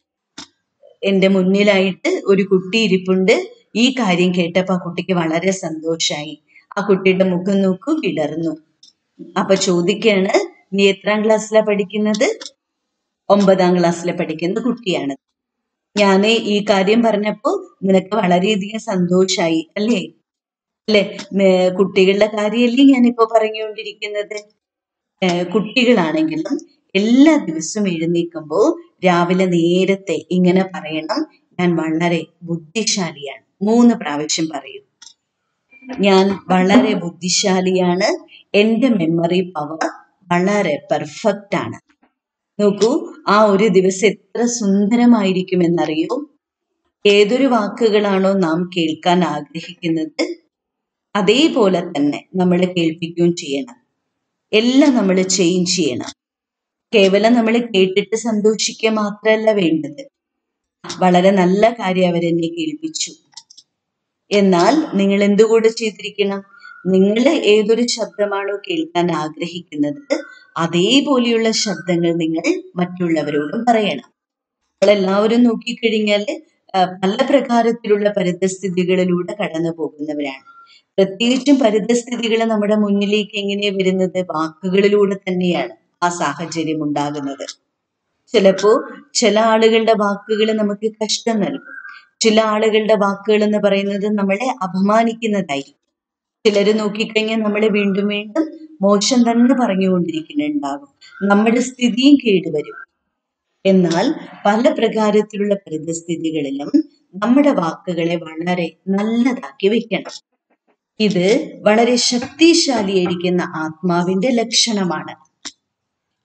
എന്റെ മുന്നിലായിട്ട് ഒരു കുട്ടി ഇരിപ്പുണ്ട് ഈ കാര്യം കേട്ടപ്പോ ആ കുട്ടിക്ക് വളരെ സന്തോഷായി ആ കുട്ടിയുടെ മുഖം നോക്കൂ വിടർന്നു അപ്പൊ ചോദിക്കാണ് നീ എത്രാം ക്ലാസ്സിലാ പഠിക്കുന്നത് ഒമ്പതാം ക്ലാസ്സിൽ പഠിക്കുന്ന കുട്ടിയാണ് ഞാൻ ഈ കാര്യം പറഞ്ഞപ്പോ നിനക്ക് വളരെയധികം സന്തോഷായി അല്ലേ അല്ലെ നേ- കുട്ടികളുടെ കാര്യമല്ലേ ഞാനിപ്പോ പറഞ്ഞുകൊണ്ടിരിക്കുന്നത് ഏർ കുട്ടികളാണെങ്കിലും എല്ലാ ദിവസവും എഴുന്നേൽക്കുമ്പോൾ രാവിലെ നേരത്തെ ഇങ്ങനെ പറയണം ഞാൻ വളരെ ബുദ്ധിശാലിയാണ് മൂന്ന് പ്രാവശ്യം പറയൂ ഞാൻ വളരെ ബുദ്ധിശാലിയാണ് എൻ്റെ മെമ്മറി പവർ വളരെ പെർഫെക്റ്റ് ആണ് നോക്കൂ ആ ഒരു ദിവസം എത്ര സുന്ദരമായിരിക്കുമെന്നറിയോ ഏതൊരു വാക്കുകളാണോ നാം കേൾക്കാൻ ആഗ്രഹിക്കുന്നത് അതേപോലെ തന്നെ നമ്മൾ കേൾപ്പിക്കുകയും ചെയ്യണം എല്ലാം നമ്മൾ ചേഞ്ച് ചെയ്യണം കേവലം നമ്മൾ കേട്ടിട്ട് സന്തോഷിക്കുക മാത്രമല്ല വേണ്ടത് വളരെ നല്ല കാര്യം അവരെന്നെ കേൾപ്പിച്ചു എന്നാൽ നിങ്ങൾ എന്തുകൂടെ ചെയ്തിരിക്കണം നിങ്ങൾ ഏതൊരു ശബ്ദമാണോ കേൾക്കാൻ ആഗ്രഹിക്കുന്നത് അതേപോലെയുള്ള ശബ്ദങ്ങൾ നിങ്ങൾ മറ്റുള്ളവരോടും പറയണം നമ്മളെല്ലാവരും നോക്കിക്കഴിഞ്ഞാൽ പല പ്രകാരത്തിലുള്ള പരിതസ്ഥിതികളിലൂടെ കടന്നു പോകുന്നവരാണ് പ്രത്യേകിച്ചും പരിതസ്ഥിതികൾ നമ്മുടെ മുന്നിലേക്ക് എങ്ങനെ വരുന്നത് വാക്കുകളിലൂടെ തന്നെയാണ് ആ സാഹചര്യം ഉണ്ടാകുന്നത് ചിലപ്പോ ചില ആളുകളുടെ വാക്കുകൾ നമുക്ക് കഷ്ടം നൽകും ചില ആളുകളുടെ വാക്കുകൾ എന്ന് പറയുന്നത് നമ്മളെ അപമാനിക്കുന്നതായിരിക്കും ചിലര് നോക്കിക്കഴിഞ്ഞാൽ നമ്മളെ വീണ്ടും വീണ്ടും മോശം തന്നെ പറഞ്ഞുകൊണ്ടിരിക്കുന്നുണ്ടാകും നമ്മുടെ സ്ഥിതിയും കേടുവരും എന്നാൽ പല പ്രകാരത്തിലുള്ള പരിതസ്ഥിതികളിലും നമ്മുടെ വാക്കുകളെ വളരെ നല്ലതാക്കി വെക്കണം ഇത് വളരെ ശക്തിശാലിയായിരിക്കുന്ന ആത്മാവിന്റെ ലക്ഷണമാണ്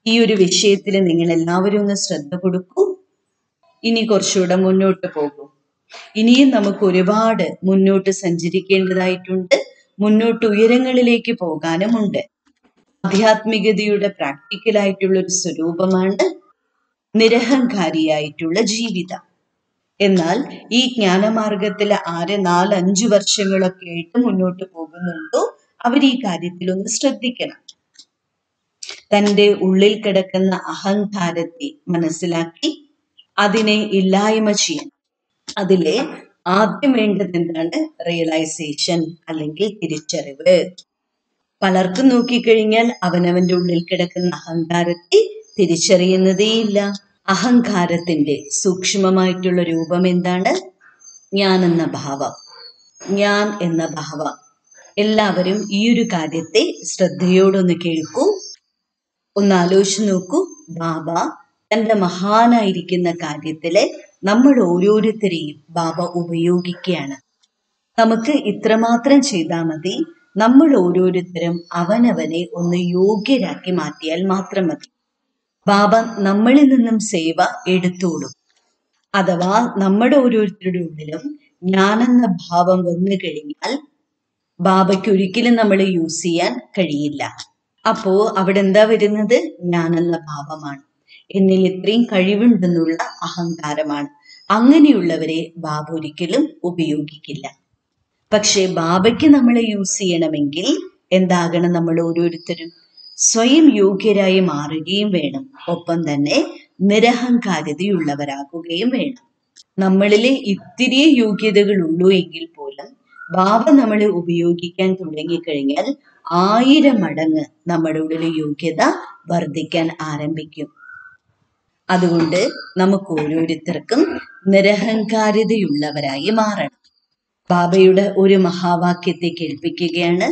ഈ ഒരു വിഷയത്തിൽ നിങ്ങൾ എല്ലാവരും ഒന്ന് ശ്രദ്ധ കൊടുക്കൂ ഇനി കുറച്ചുകൂടെ മുന്നോട്ട് പോകൂ ഇനിയും നമുക്ക് ഒരുപാട് മുന്നോട്ട് സഞ്ചരിക്കേണ്ടതായിട്ടുണ്ട് മുന്നോട്ട് ഉയരങ്ങളിലേക്ക് പോകാനുമുണ്ട് ആധ്യാത്മികതയുടെ പ്രാക്ടിക്കലായിട്ടുള്ള ഒരു സ്വരൂപമാണ് നിരഹങ്കാരിയായിട്ടുള്ള ജീവിതം എന്നാൽ ഈ ജ്ഞാനമാർഗത്തിൽ ആര് നാലഞ്ചു വർഷങ്ങളൊക്കെ ആയിട്ട് മുന്നോട്ട് പോകുന്നുണ്ടോ അവർ ഈ കാര്യത്തിൽ ഒന്ന് ശ്രദ്ധിക്കണം തന്റെ ഉള്ളിൽ കിടക്കുന്ന അഹങ്കാരത്തെ മനസ്സിലാക്കി അതിനെ ഇല്ലായ്മ ചെയ്യാൻ അതിലെ ആദ്യം വേണ്ടത് എന്താണ് റിയലൈസേഷൻ അല്ലെങ്കിൽ തിരിച്ചറിവ് പലർക്കും നോക്കിക്കഴിഞ്ഞാൽ അവനവന്റെ ഉള്ളിൽ കിടക്കുന്ന അഹങ്കാരത്തെ തിരിച്ചറിയുന്നതേയില്ല അഹങ്കാരത്തിന്റെ സൂക്ഷ്മമായിട്ടുള്ള രൂപം എന്താണ് ഞാൻ എന്ന ഭാവം ഞാൻ എന്ന ഭാവം എല്ലാവരും ഈ ഒരു കാര്യത്തെ ശ്രദ്ധയോടൊന്ന് കേൾക്കൂ ഒന്ന് ആലോചിച്ച് നോക്കൂ ബാബ തന്റെ മഹാനായിരിക്കുന്ന കാര്യത്തില് നമ്മൾ ഓരോരുത്തരെയും ബാബ ഉപയോഗിക്കുകയാണ് നമുക്ക് ഇത്രമാത്രം ചെയ്താൽ മതി നമ്മൾ ഓരോരുത്തരും അവനവനെ ഒന്ന് യോഗ്യരാക്കി മാറ്റിയാൽ മാത്രം മതി ബാബ നമ്മളിൽ നിന്നും സേവ എടുത്തോളും അഥവാ നമ്മുടെ ഓരോരുത്തരുടെ ഉള്ളിലും ഞാനെന്ന ഭാവം വന്നു കഴിഞ്ഞാൽ ബാബയ്ക്ക് ഒരിക്കലും നമ്മൾ യൂസ് ചെയ്യാൻ കഴിയില്ല അപ്പോ അവിടെ എന്താ വരുന്നത് ഞാനെന്ന ഭാവമാണ് എന്നിൽ ഇത്രയും കഴിവുണ്ടെന്നുള്ള അഹങ്കാരമാണ് അങ്ങനെയുള്ളവരെ ബാബ ഒരിക്കലും ഉപയോഗിക്കില്ല പക്ഷെ ബാബയ്ക്ക് നമ്മളെ യൂസ് ചെയ്യണമെങ്കിൽ എന്താകണം നമ്മൾ ഓരോരുത്തരും സ്വയം യോഗ്യരായി മാറുകയും വേണം ഒപ്പം തന്നെ നിരഹങ്കാരതയുള്ളവരാകുകയും വേണം നമ്മളിലെ ഇത്തിരി യോഗ്യതകൾ ഉള്ളൂ എങ്കിൽ പോലും ബാബ നമ്മളെ ഉപയോഗിക്കാൻ തുടങ്ങിക്കഴിഞ്ഞാൽ ആയിരം മടങ്ങ് നമ്മുടെ ഉള്ളിലെ യോഗ്യത വർദ്ധിക്കാൻ ആരംഭിക്കും അതുകൊണ്ട് നമുക്ക് ഓരോരുത്തർക്കും നിരഹങ്കാരതയുള്ളവരായി മാറണം ബാബയുടെ ഒരു മഹാവാക്യത്തെ കേൾപ്പിക്കുകയാണ്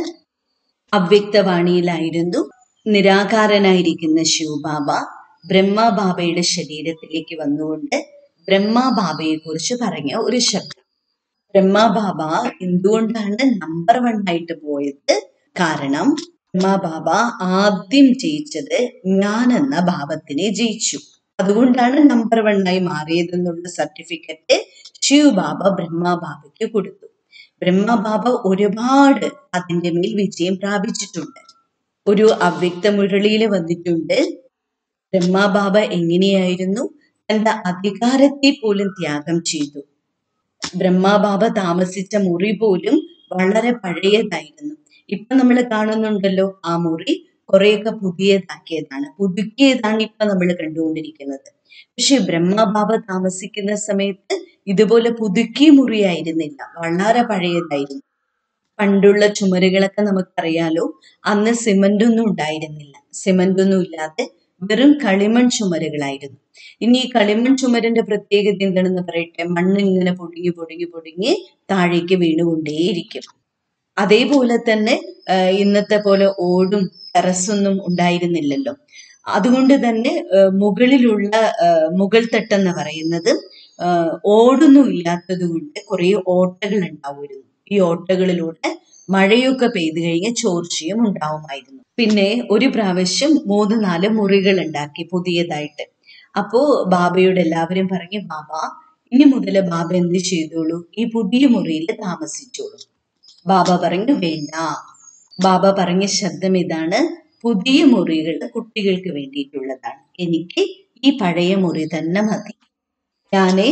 അവ്യക്തവാണിയിലായിരുന്നു നിരാകാരനായിരിക്കുന്ന ശിവബാബ ബ്രഹ്മബാബയുടെ ശരീരത്തിലേക്ക് വന്നുകൊണ്ട് ബ്രഹ്മബാബയെ കുറിച്ച് പറഞ്ഞ ഒരു ശബ്ദം ബ്രഹ്മബാബ എന്തുകൊണ്ടാണ് നമ്പർ വൺ ആയിട്ട് പോയത് കാരണം ബ്രഹ്മബാബ ആദ്യം ജയിച്ചത് ഞാൻ എന്ന ഭാവത്തിനെ ജയിച്ചു അതുകൊണ്ടാണ് നമ്പർ വൺ ആയി മാറിയതെന്നുള്ള സർട്ടിഫിക്കറ്റ് ശിവബാബ ബ്രഹ്മബാബയ്ക്ക് കൊടുത്തു ബ്രഹ്മബാബ ഒരുപാട് അതിന്റെ മേൽ വിജയം പ്രാപിച്ചിട്ടുണ്ട് ഒരു അവ്യക്ത മുരളിയിൽ വന്നിട്ടുണ്ട് ബ്രഹ്മബാബ എങ്ങനെയായിരുന്നു തന്റെ അധികാരത്തെ പോലും ത്യാഗം ചെയ്തു ബ്രഹ്മബാബ താമസിച്ച മുറി പോലും വളരെ പഴയതായിരുന്നു ഇപ്പൊ നമ്മൾ കാണുന്നുണ്ടല്ലോ ആ മുറി കുറെയൊക്കെ പുതിയതാക്കിയതാണ് പുതുക്കിയതാണ് ഇപ്പൊ നമ്മൾ കണ്ടുകൊണ്ടിരിക്കുന്നത് പക്ഷെ ബ്രഹ്മബാബ താമസിക്കുന്ന സമയത്ത് ഇതുപോലെ പുതുക്കിയ മുറിയായിരുന്നില്ല വളരെ പഴയതായിരുന്നു പണ്ടുള്ള ചുമരുകളൊക്കെ നമുക്കറിയാലോ അന്ന് സിമന്റ് ഒന്നും ഉണ്ടായിരുന്നില്ല സിമന്റ് ഒന്നും ഇല്ലാതെ വെറും കളിമൺ ചുമരുകളായിരുന്നു ഇനി ഈ കളിമൺ ചുമരിന്റെ പ്രത്യേകത എന്താണെന്ന് പറയട്ടെ മണ്ണ് ഇങ്ങനെ പൊടിഞ്ഞു പൊടിഞ്ഞു പൊടിഞ്ഞ് താഴേക്ക് വീണുകൊണ്ടേയിരിക്കും അതേപോലെ തന്നെ ആ, ഇന്നത്തെ പോലെ ഓടും ടെറസൊന്നും ഉണ്ടായിരുന്നില്ലല്ലോ അതുകൊണ്ട് തന്നെ ആ, മുകളിലുള്ള ആ, മുകൾ തട്ടെന്ന് പറയുന്നത് ആ, ഓടൊന്നും ഇല്ലാത്തത് കൊണ്ട് കുറെ ഓട്ടകൾ ഉണ്ടാവുമായിരുന്നു ഈ ഓട്ടകളിലൂടെ മഴയൊക്കെ പെയ്തു കഴിഞ്ഞ് ചോർച്ചയും ഉണ്ടാവുമായിരുന്നു പിന്നെ ഒരു പ്രാവശ്യം മൂന്ന് നാല് മുറികൾ ഉണ്ടാക്കി പുതിയതായിട്ട് അപ്പോ ബാബയോട് എല്ലാവരും പറഞ്ഞു ബാബ ഇനി മുതൽ ബാബ എന്ത് ചെയ്തോളൂ ഈ പുതിയ മുറിയിൽ താമസിച്ചോളൂ ബാബ പറഞ്ഞു വേണ്ട ബാബ പറഞ്ഞ ശബ്ദം ഇതാണ് പുതിയ മുറികൾ കുട്ടികൾക്ക് വേണ്ടിയിട്ടുള്ളതാണ് എനിക്ക് ഈ പഴയ മുറി തന്നെ മതി ഞാന്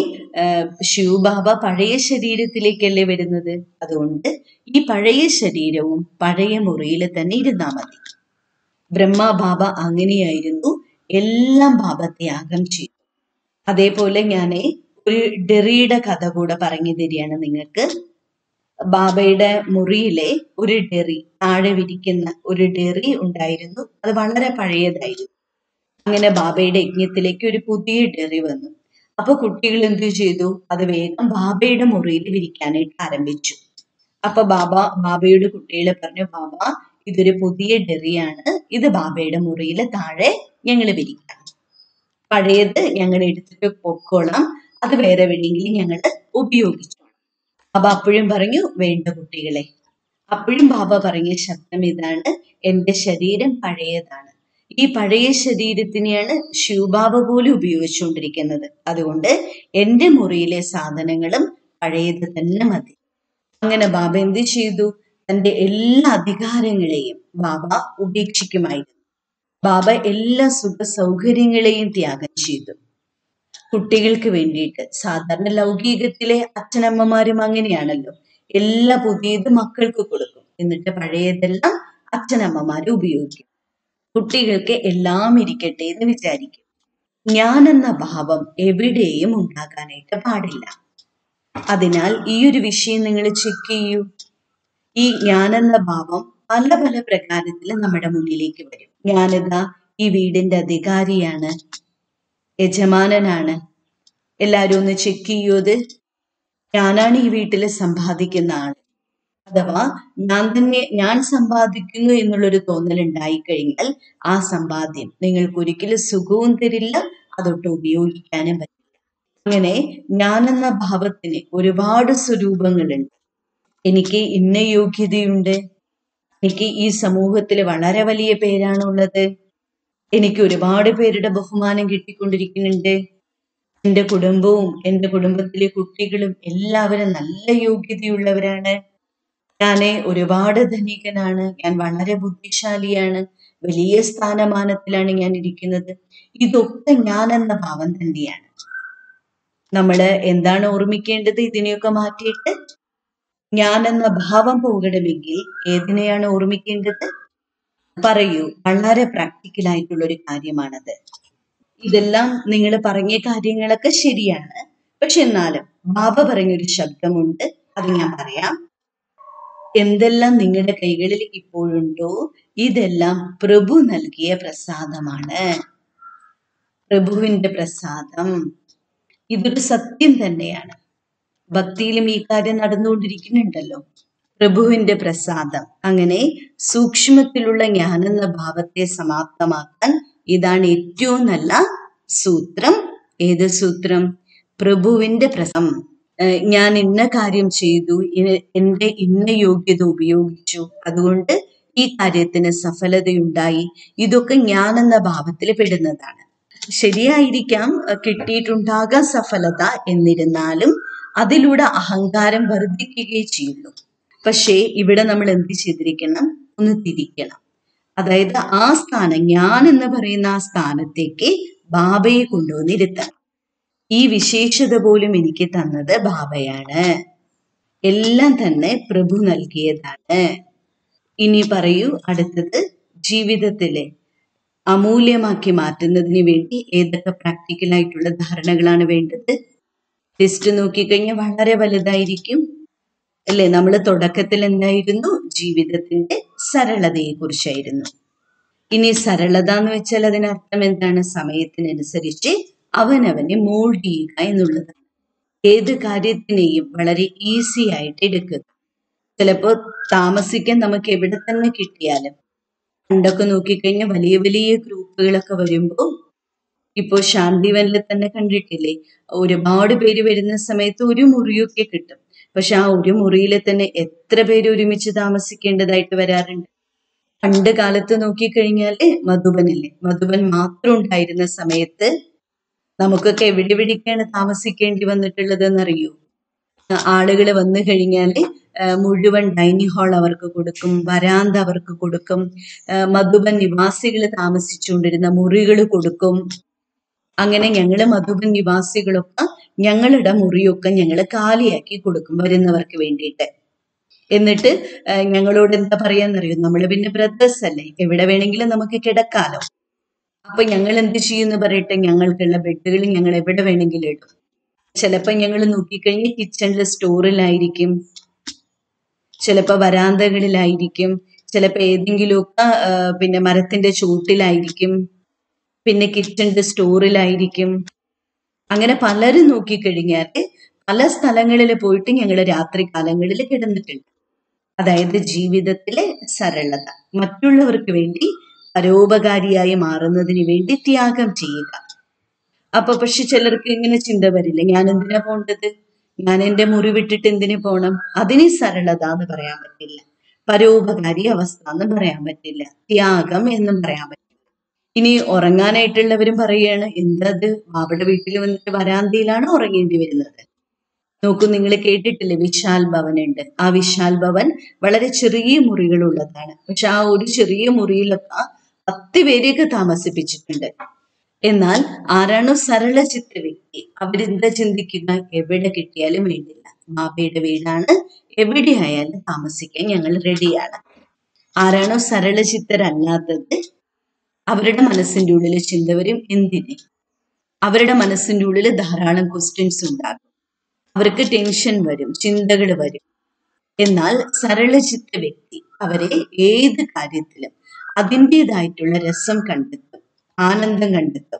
ശിവബാബ പഴയ ശരീരത്തിലേക്കല്ലേ വരുന്നത് അതുകൊണ്ട് ഈ പഴയ ശരീരവും പഴയ മുറിയിൽ തന്നെ ഇരുന്നാ മതി ബ്രഹ്മബാബ അങ്ങനെയായിരുന്നു എല്ലാം ബാബ ത്യാഗം ചെയ്തു അതേപോലെ ഞാൻ ഒരു ഡെറിയുടെ കഥ കൂടെ പറഞ്ഞു തരികയാണ് നിങ്ങൾക്ക് ബാബയുടെ മുറിയിലെ ഒരു ഡെറി താഴെ വിരിക്കുന്ന ഒരു ഡെറി ഉണ്ടായിരുന്നു അത് വളരെ പഴയതായിരുന്നു അങ്ങനെ ബാബയുടെ യജ്ഞത്തിലേക്ക് ഒരു പുതിയ ഡെറി വന്നു അപ്പൊ കുട്ടികൾ എന്ത് ചെയ്തു അത് വേഗം ബാബയുടെ മുറിയിൽ വിരിക്കാനായിട്ട് ആരംഭിച്ചു അപ്പൊ ബാബ ബാബയുടെ കുട്ടികളെ പറഞ്ഞു ബാബ ഇതൊരു പുതിയ ഡെറിയാണ് ഇത് ബാബയുടെ മുറിയിൽ താഴെ ഞങ്ങൾ വിരിക്കാം പഴയത് ഞങ്ങൾ എടുത്തിട്ട് പൊക്കോളാം അത് വേറെ എവിടെയെങ്കിലും ഞങ്ങൾ ഉപയോഗിച്ചു ബാബ അപ്പോഴും പറഞ്ഞു വേണ്ട കുട്ടികളെ അപ്പോഴും ബാബ പറഞ്ഞ ശബ്ദം ഇതാണ് എന്റെ ശരീരം പഴയതാണ് ഈ പഴയ ശരീരത്തിനെയാണ് ശിവബാബ പോലും ഉപയോഗിച്ചുകൊണ്ടിരിക്കുന്നത് അതുകൊണ്ട് എൻ്റെ മുറിയിലെ സാധനങ്ങളും പഴയത് തന്നെ മതി അങ്ങനെ ബാബ എന്ത് ചെയ്തു തന്റെ എല്ലാ അധികാരങ്ങളെയും ബാബ ഉപേക്ഷിക്കുമായിരുന്നു ബാബ എല്ലാ സുഖ സൗകര്യങ്ങളെയും ത്യാഗം ചെയ്തു കുട്ടികൾക്ക് വേണ്ടിയിട്ട് സാധാരണ ലൗകികത്തിലെ അച്ഛനമ്മമാരും അങ്ങനെയാണല്ലോ എല്ലാ പുതിയത് മക്കൾക്ക് കൊടുക്കും എന്നിട്ട് പഴയതെല്ലാം അച്ഛനമ്മമാര് ഉപയോഗിക്കും കുട്ടികൾക്ക് എല്ലാം ഇരിക്കട്ടെ എന്ന് വിചാരിക്കും ഞാൻ എന്ന ഭാവം എവിടെയും ഉണ്ടാകാനായിട്ട് പാടില്ല അതിനാൽ ഈ ഒരു വിഷയം നിങ്ങൾ ചെക്ക് ചെയ്യൂ ഈ ഞാനെന്ന ഭാവം പല പല പ്രകാരത്തിൽ നമ്മുടെ മുന്നിലേക്ക് വരും ഞാനിതാ ഈ വീടിന്റെ അധികാരിയാണ് യജമാനനാണ് എല്ലാരും ഒന്ന് ചെക്ക് ചെയ്യൂ അത് ഞാനാണ് ഈ വീട്ടിൽ സമ്പാദിക്കുന്ന ആൾ അഥവാ ഞാൻ തന്നെ ഞാൻ സമ്പാദിക്കുന്നു എന്നുള്ളൊരു തോന്നൽ ഉണ്ടായിക്കഴിഞ്ഞാൽ ആ സമ്പാദ്യം നിങ്ങൾക്ക് ഒരിക്കലും സുഖവും തരില്ല അതൊട്ട് ഉപയോഗിക്കാനും പറ്റില്ല അങ്ങനെ ഞാനെന്ന ഭാവത്തിന് ഒരുപാട് സ്വരൂപങ്ങളുണ്ട് എനിക്ക് ഇന്ന യോഗ്യതയുണ്ട് എനിക്ക് ഈ സമൂഹത്തിൽ വളരെ വലിയ പേരാണുള്ളത് എനിക്ക് ഒരുപാട് പേരുടെ ബഹുമാനം കിട്ടിക്കൊണ്ടിരിക്കുന്നുണ്ട് എൻ്റെ കുടുംബവും എൻ്റെ കുടുംബത്തിലെ കുട്ടികളും എല്ലാവരും നല്ല യോഗ്യതയുള്ളവരാണ് ഞാന് ഒരുപാട് ധനികനാണ് ഞാൻ വളരെ ബുദ്ധിശാലിയാണ് വലിയ സ്ഥാനമാനത്തിലാണ് ഞാൻ ഇരിക്കുന്നത് ഇതൊക്കെ ഞാൻ എന്ന ഭാവം തന്നെയാണ് നമ്മള് എന്താണ് ഓർമ്മിക്കേണ്ടത് ഇതിനെയൊക്കെ മാറ്റിയിട്ട് ഞാൻ എന്ന ഭാവം പോകണമെങ്കിൽ ഏതിനെയാണ് ഓർമ്മിക്കേണ്ടത് പറയൂ വളരെ പ്രാക്ടിക്കൽ ആയിട്ടുള്ള ഒരു കാര്യമാണത് ഇതെല്ലാം നിങ്ങൾ പറഞ്ഞ കാര്യങ്ങളൊക്കെ ശരിയാണ് പക്ഷെ എന്നാലും ബാബ പറഞ്ഞൊരു ശബ്ദമുണ്ട് അത് ഞാൻ പറയാം എന്തെല്ലാം നിങ്ങളുടെ കൈകളിൽ ഇപ്പോഴുണ്ടോ ഇതെല്ലാം പ്രഭു നൽകിയ പ്രസാദമാണ് പ്രഭുവിന്റെ പ്രസാദം ഇതൊരു സത്യം തന്നെയാണ് ഭക്തിയിലും ഈ കാര്യം നടന്നുകൊണ്ടിരിക്കുന്നുണ്ടല്ലോ പ്രഭുവിന്റെ പ്രസാദം അങ്ങനെ സൂക്ഷ്മത്തിലുള്ള ജ്ഞാനെന്ന ഭാവത്തെ സമാപ്തമാക്കാൻ ഇതാണ് ഏറ്റവും നല്ല സൂത്രം ഏത് സൂത്രം പ്രഭുവിന്റെ പ്രസം ഏഹ് ഞാൻ ഇന്ന കാര്യം ചെയ്തു ഇ- എന്റെ ഇന്ന യോഗ്യത ഉപയോഗിച്ചു അതുകൊണ്ട് ഈ കാര്യത്തിന് സഫലതയുണ്ടായി ഇതൊക്കെ ഞാൻ എന്ന ഭാവത്തിൽ പെടുന്നതാണ് ശരിയായിരിക്കാം അഹ് കിട്ടിയിട്ടുണ്ടാകാം സഫലത എന്നിരുന്നാലും അതിലൂടെ അഹങ്കാരം വർദ്ധിക്കുകയേ ചെയ്യുള്ളൂ പക്ഷേ ഇവിടെ നമ്മൾ എന്ത് ചെയ്തിരിക്കണം ഒന്ന് തിരിക്കണം അതായത് ആ സ്ഥാനം ഞാൻ എന്ന് പറയുന്ന ആ സ്ഥാനത്തേക്ക് ബാബയെ കൊണ്ടുവന്നിരുത്തണം ഈ വിശേഷത പോലും എനിക്ക് തന്നത് ബാബയാണ് എല്ലാം തന്നെ പ്രഭു നൽകിയതാണ് ഇനി പറയൂ അടുത്തത് ജീവിതത്തിലെ അമൂല്യമാക്കി മാറ്റുന്നതിന് വേണ്ടി ഏതൊക്കെ പ്രാക്ടിക്കൽ ആയിട്ടുള്ള ധാരണകളാണ് വേണ്ടത് ലിസ്റ്റ് നോക്കിക്കഴിഞ്ഞാൽ വളരെ വലുതായിരിക്കും അല്ലെ നമ്മൾ തുടക്കത്തിൽ എന്തായിരുന്നു ജീവിതത്തിന്റെ സരളതയെ കുറിച്ചായിരുന്നു ഇനി സരളത എന്ന് വെച്ചാൽ അതിനർത്ഥം എന്താണ് സമയത്തിനനുസരിച്ച് അവനവനെ മോൾഡ് ചെയ്യുക എന്നുള്ളതാണ് ഏത് കാര്യത്തിനെയും വളരെ ഈസി ആയിട്ട് എടുക്കുക ചിലപ്പോ താമസിക്കാൻ നമുക്ക് എവിടെ തന്നെ കിട്ടിയാലും പണ്ടൊക്കെ നോക്കിക്കഴിഞ്ഞാൽ വലിയ വലിയ ഗ്രൂപ്പുകളൊക്കെ വരുമ്പോൾ ഇപ്പോ ശാന്തിവനിൽ തന്നെ കണ്ടിട്ടില്ലേ ഒരുപാട് പേര് വരുന്ന സമയത്ത് ഒരു മുറിയൊക്കെ കിട്ടും പക്ഷെ ആ ഒരു മുറിയിൽ തന്നെ എത്ര പേര് ഒരുമിച്ച് താമസിക്കേണ്ടതായിട്ട് വരാറുണ്ട് പണ്ട് കാലത്ത് നോക്കിക്കഴിഞ്ഞാല് മധുബനില്ലേ മധുബൻ മാത്രം ഉണ്ടായിരുന്ന സമയത്ത് നമുക്കൊക്കെ എവിടെ എവിടേക്കാണ് താമസിക്കേണ്ടി വന്നിട്ടുള്ളത് എന്നറിയോ ആളുകൾ വന്നു കഴിഞ്ഞാല് ആ, മുഴുവൻ ഡൈനിങ് ഹാൾ അവർക്ക് കൊടുക്കും വരാന്ത അവർക്ക് കൊടുക്കും ആ, മധുബൻ നിവാസികൾ താമസിച്ചുകൊണ്ടിരുന്ന മുറികൾ കൊടുക്കും അങ്ങനെ ഞങ്ങള് മധുബൻ നിവാസികളൊക്കെ ഞങ്ങളുടെ മുറിയൊക്കെ ഞങ്ങൾ കാലിയാക്കി കൊടുക്കും വരുന്നവർക്ക് വേണ്ടിയിട്ട് എന്നിട്ട് ആ, ഞങ്ങളോട് എന്താ പറയാന്നറിയോ നമ്മള് പിന്നെ ബ്രദേഴ്സ് അല്ലേ എവിടെ വേണമെങ്കിലും നമുക്ക് കിടക്കാലോ അപ്പൊ ഞങ്ങൾ എന്ത് ചെയ്യുമെന്ന് പറയട്ടെ ഞങ്ങൾക്കുള്ള ബെഡുകൾ ഞങ്ങൾ എവിടെ വേണമെങ്കിലും ഇടും ചിലപ്പോ ഞങ്ങൾ നോക്കിക്കഴിഞ്ഞാൽ കിച്ചണിലെ സ്റ്റോറിലായിരിക്കും ചിലപ്പോ വരാന്തകളിലായിരിക്കും ചിലപ്പോ ഏതെങ്കിലുമൊക്കെ ആ, പിന്നെ മരത്തിന്റെ ചൂട്ടിലായിരിക്കും പിന്നെ കിച്ചണിന്റെ സ്റ്റോറിലായിരിക്കും അങ്ങനെ പലരും നോക്കിക്കഴിഞ്ഞാൽ പല സ്ഥലങ്ങളിൽ പോയിട്ട് ഞങ്ങൾ രാത്രി കാലങ്ങളിൽ കിടന്നിട്ടുണ്ട് അതായത് ജീവിതത്തിലെ സരളത മറ്റുള്ളവർക്ക് വേണ്ടി പരോപകാരിയായി മാറുന്നതിന് വേണ്ടി ത്യാഗം ചെയ്യുക അപ്പൊ പക്ഷെ ചിലർക്ക് ഇങ്ങനെ ചിന്ത വരില്ല ഞാൻ എന്തിനാ പോണ്ടത് ഞാൻ എന്റെ മുറി വിട്ടിട്ട് എന്തിനു പോണം അതിന് സരളത എന്ന് പറയാൻ പറ്റില്ല പരോപകാരി അവസ്ഥ എന്ന് പറയാൻ പറ്റില്ല ത്യാഗം എന്നും പറയാൻ പറ്റില്ല ഇനി ഉറങ്ങാനായിട്ടുള്ളവരും പറയാണ് എന്തത് ബാബയുടെ വീട്ടിൽ വന്നിട്ട് വരാന്തയിലാണ് ഉറങ്ങേണ്ടി വരുന്നത് നോക്കൂ നിങ്ങൾ കേട്ടിട്ടില്ലേ വിശാൽ ഭവൻ ഉണ്ട് ആ വിശാൽ ഭവൻ വളരെ ചെറിയ മുറികളുള്ളതാണ് പക്ഷെ ആ ഒരു ചെറിയ മുറിയിലൊക്കെ പത്ത് പേരെയൊക്കെ താമസിപ്പിച്ചിട്ടുണ്ട് എന്നാൽ ആരാണോ സരള ചിത്ത വ്യക്തി അവരെന്താ ചിന്തിക്കുക എവിടെ കിട്ടിയാലും വേണ്ടില്ല ബാബയുടെ വീടാണ് എവിടെയായാലും താമസിക്കാൻ ഞങ്ങൾ റെഡിയാണ് ആരാണോ സരള ചിത്തരല്ലാത്തത് അവരുടെ മനസ്സിന്റെ ഉള്ളിൽ ചിന്ത വരും എന്തിന് അവരുടെ മനസ്സിന്റെ ഉള്ളിൽ ധാരാളം ക്വസ്റ്റ്യൻസ് ഉണ്ടാകും അവർക്ക് ടെൻഷൻ വരും ചിന്തകൾ വരും എന്നാൽ സരളചിത്ത വ്യക്തി അവരെ ഏത് കാര്യത്തിലും അതിൻ്റെതായിട്ടുള്ള രസം കണ്ടെത്തും ആനന്ദം കണ്ടെത്തും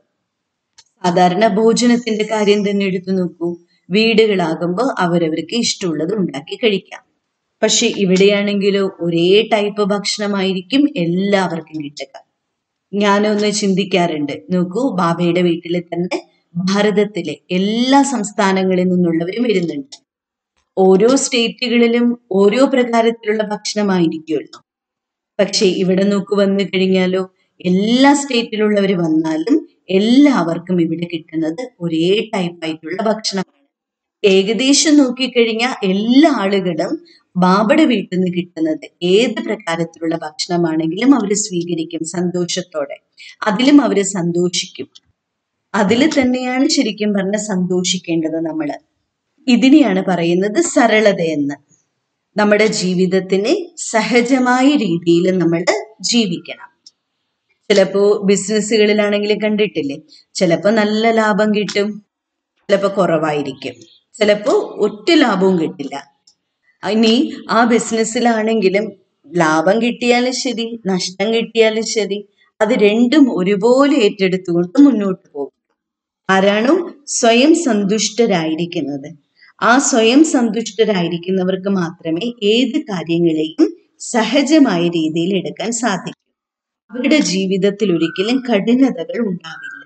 സാധാരണ ഭോജനത്തിന്റെ കാര്യം തന്നെ എടുത്തു നോക്കൂ വീടുകളാകുമ്പോൾ അവരവർക്ക് ഇഷ്ടമുള്ളത് ഉണ്ടാക്കി കഴിക്കാം പക്ഷെ ഇവിടെയാണെങ്കിലോ ഒരേ ടൈപ്പ് ഭക്ഷണമായിരിക്കും എല്ലാവർക്കും കിട്ടുക ഞാനൊന്ന് ചിന്തിക്കാറുണ്ട് നോക്കൂ ബാബയുടെ വീട്ടിൽ തന്നെ ഭാരതത്തിലെ എല്ലാ സംസ്ഥാനങ്ങളിൽ നിന്നുള്ളവരും വരുന്നുണ്ട് ഓരോ സ്റ്റേറ്റുകളിലും ഓരോ പ്രകാരത്തിലുള്ള ഭക്ഷണമായിരിക്കുമല്ലോ പക്ഷെ ഇവിടെ നോക്കു വന്നു കഴിഞ്ഞാലോ എല്ലാ സ്റ്റേറ്റിലുള്ളവർ വന്നാലും എല്ലാവർക്കും ഇവിടെ കിട്ടുന്നത് ഒരേ ടൈപ്പ് ആയിട്ടുള്ള ഭക്ഷണമാണ് ഏകദേശം നോക്കിക്കഴിഞ്ഞാൽ എല്ലാ ആളുകളും ബാബയുടെ വീട്ടിൽ നിന്ന് കിട്ടുന്നത് ഏത് പ്രകാരത്തിലുള്ള ഭക്ഷണമാണെങ്കിലും അവർ സ്വീകരിക്കും സന്തോഷത്തോടെ അതിലും അവർ സന്തോഷിക്കും അതിൽ തന്നെയാണ് ശരിക്കും പറഞ്ഞ സന്തോഷിക്കേണ്ടത് നമ്മൾ ഇതിനെയാണ് പറയുന്നത് സരളത എന്ന് നമ്മുടെ ജീവിതത്തിനെ സഹജമായ രീതിയിൽ നമ്മൾ ജീവിക്കണം ചിലപ്പോ ബിസിനസ്സുകളിലാണെങ്കിലും കണ്ടിട്ടില്ലേ ചിലപ്പോ നല്ല ലാഭം കിട്ടും ചിലപ്പോ കുറവായിരിക്കും ചിലപ്പോ ഒറ്റ ലാഭവും കിട്ടില്ല ഇനി ആ ബിസിനസ്സിലാണെങ്കിലും ലാഭം കിട്ടിയാലും ശരി നഷ്ടം കിട്ടിയാലും ശരി അത് രണ്ടും ഒരുപോലെ ഏറ്റെടുത്തുകൊണ്ട് മുന്നോട്ട് പോകും ആരാണോ സ്വയം സന്തുഷ്ടരായിരിക്കുന്നത് ആ സ്വയം സന്തുഷ്ടരായിരിക്കുന്നവർക്ക് മാത്രമേ ഏത് കാര്യങ്ങളെയും സഹജമായ രീതിയിൽ എടുക്കാൻ സാധിക്കൂ അവരുടെ ജീവിതത്തിൽ ഒരിക്കലും കഠിനതകൾ ഉണ്ടാവില്ല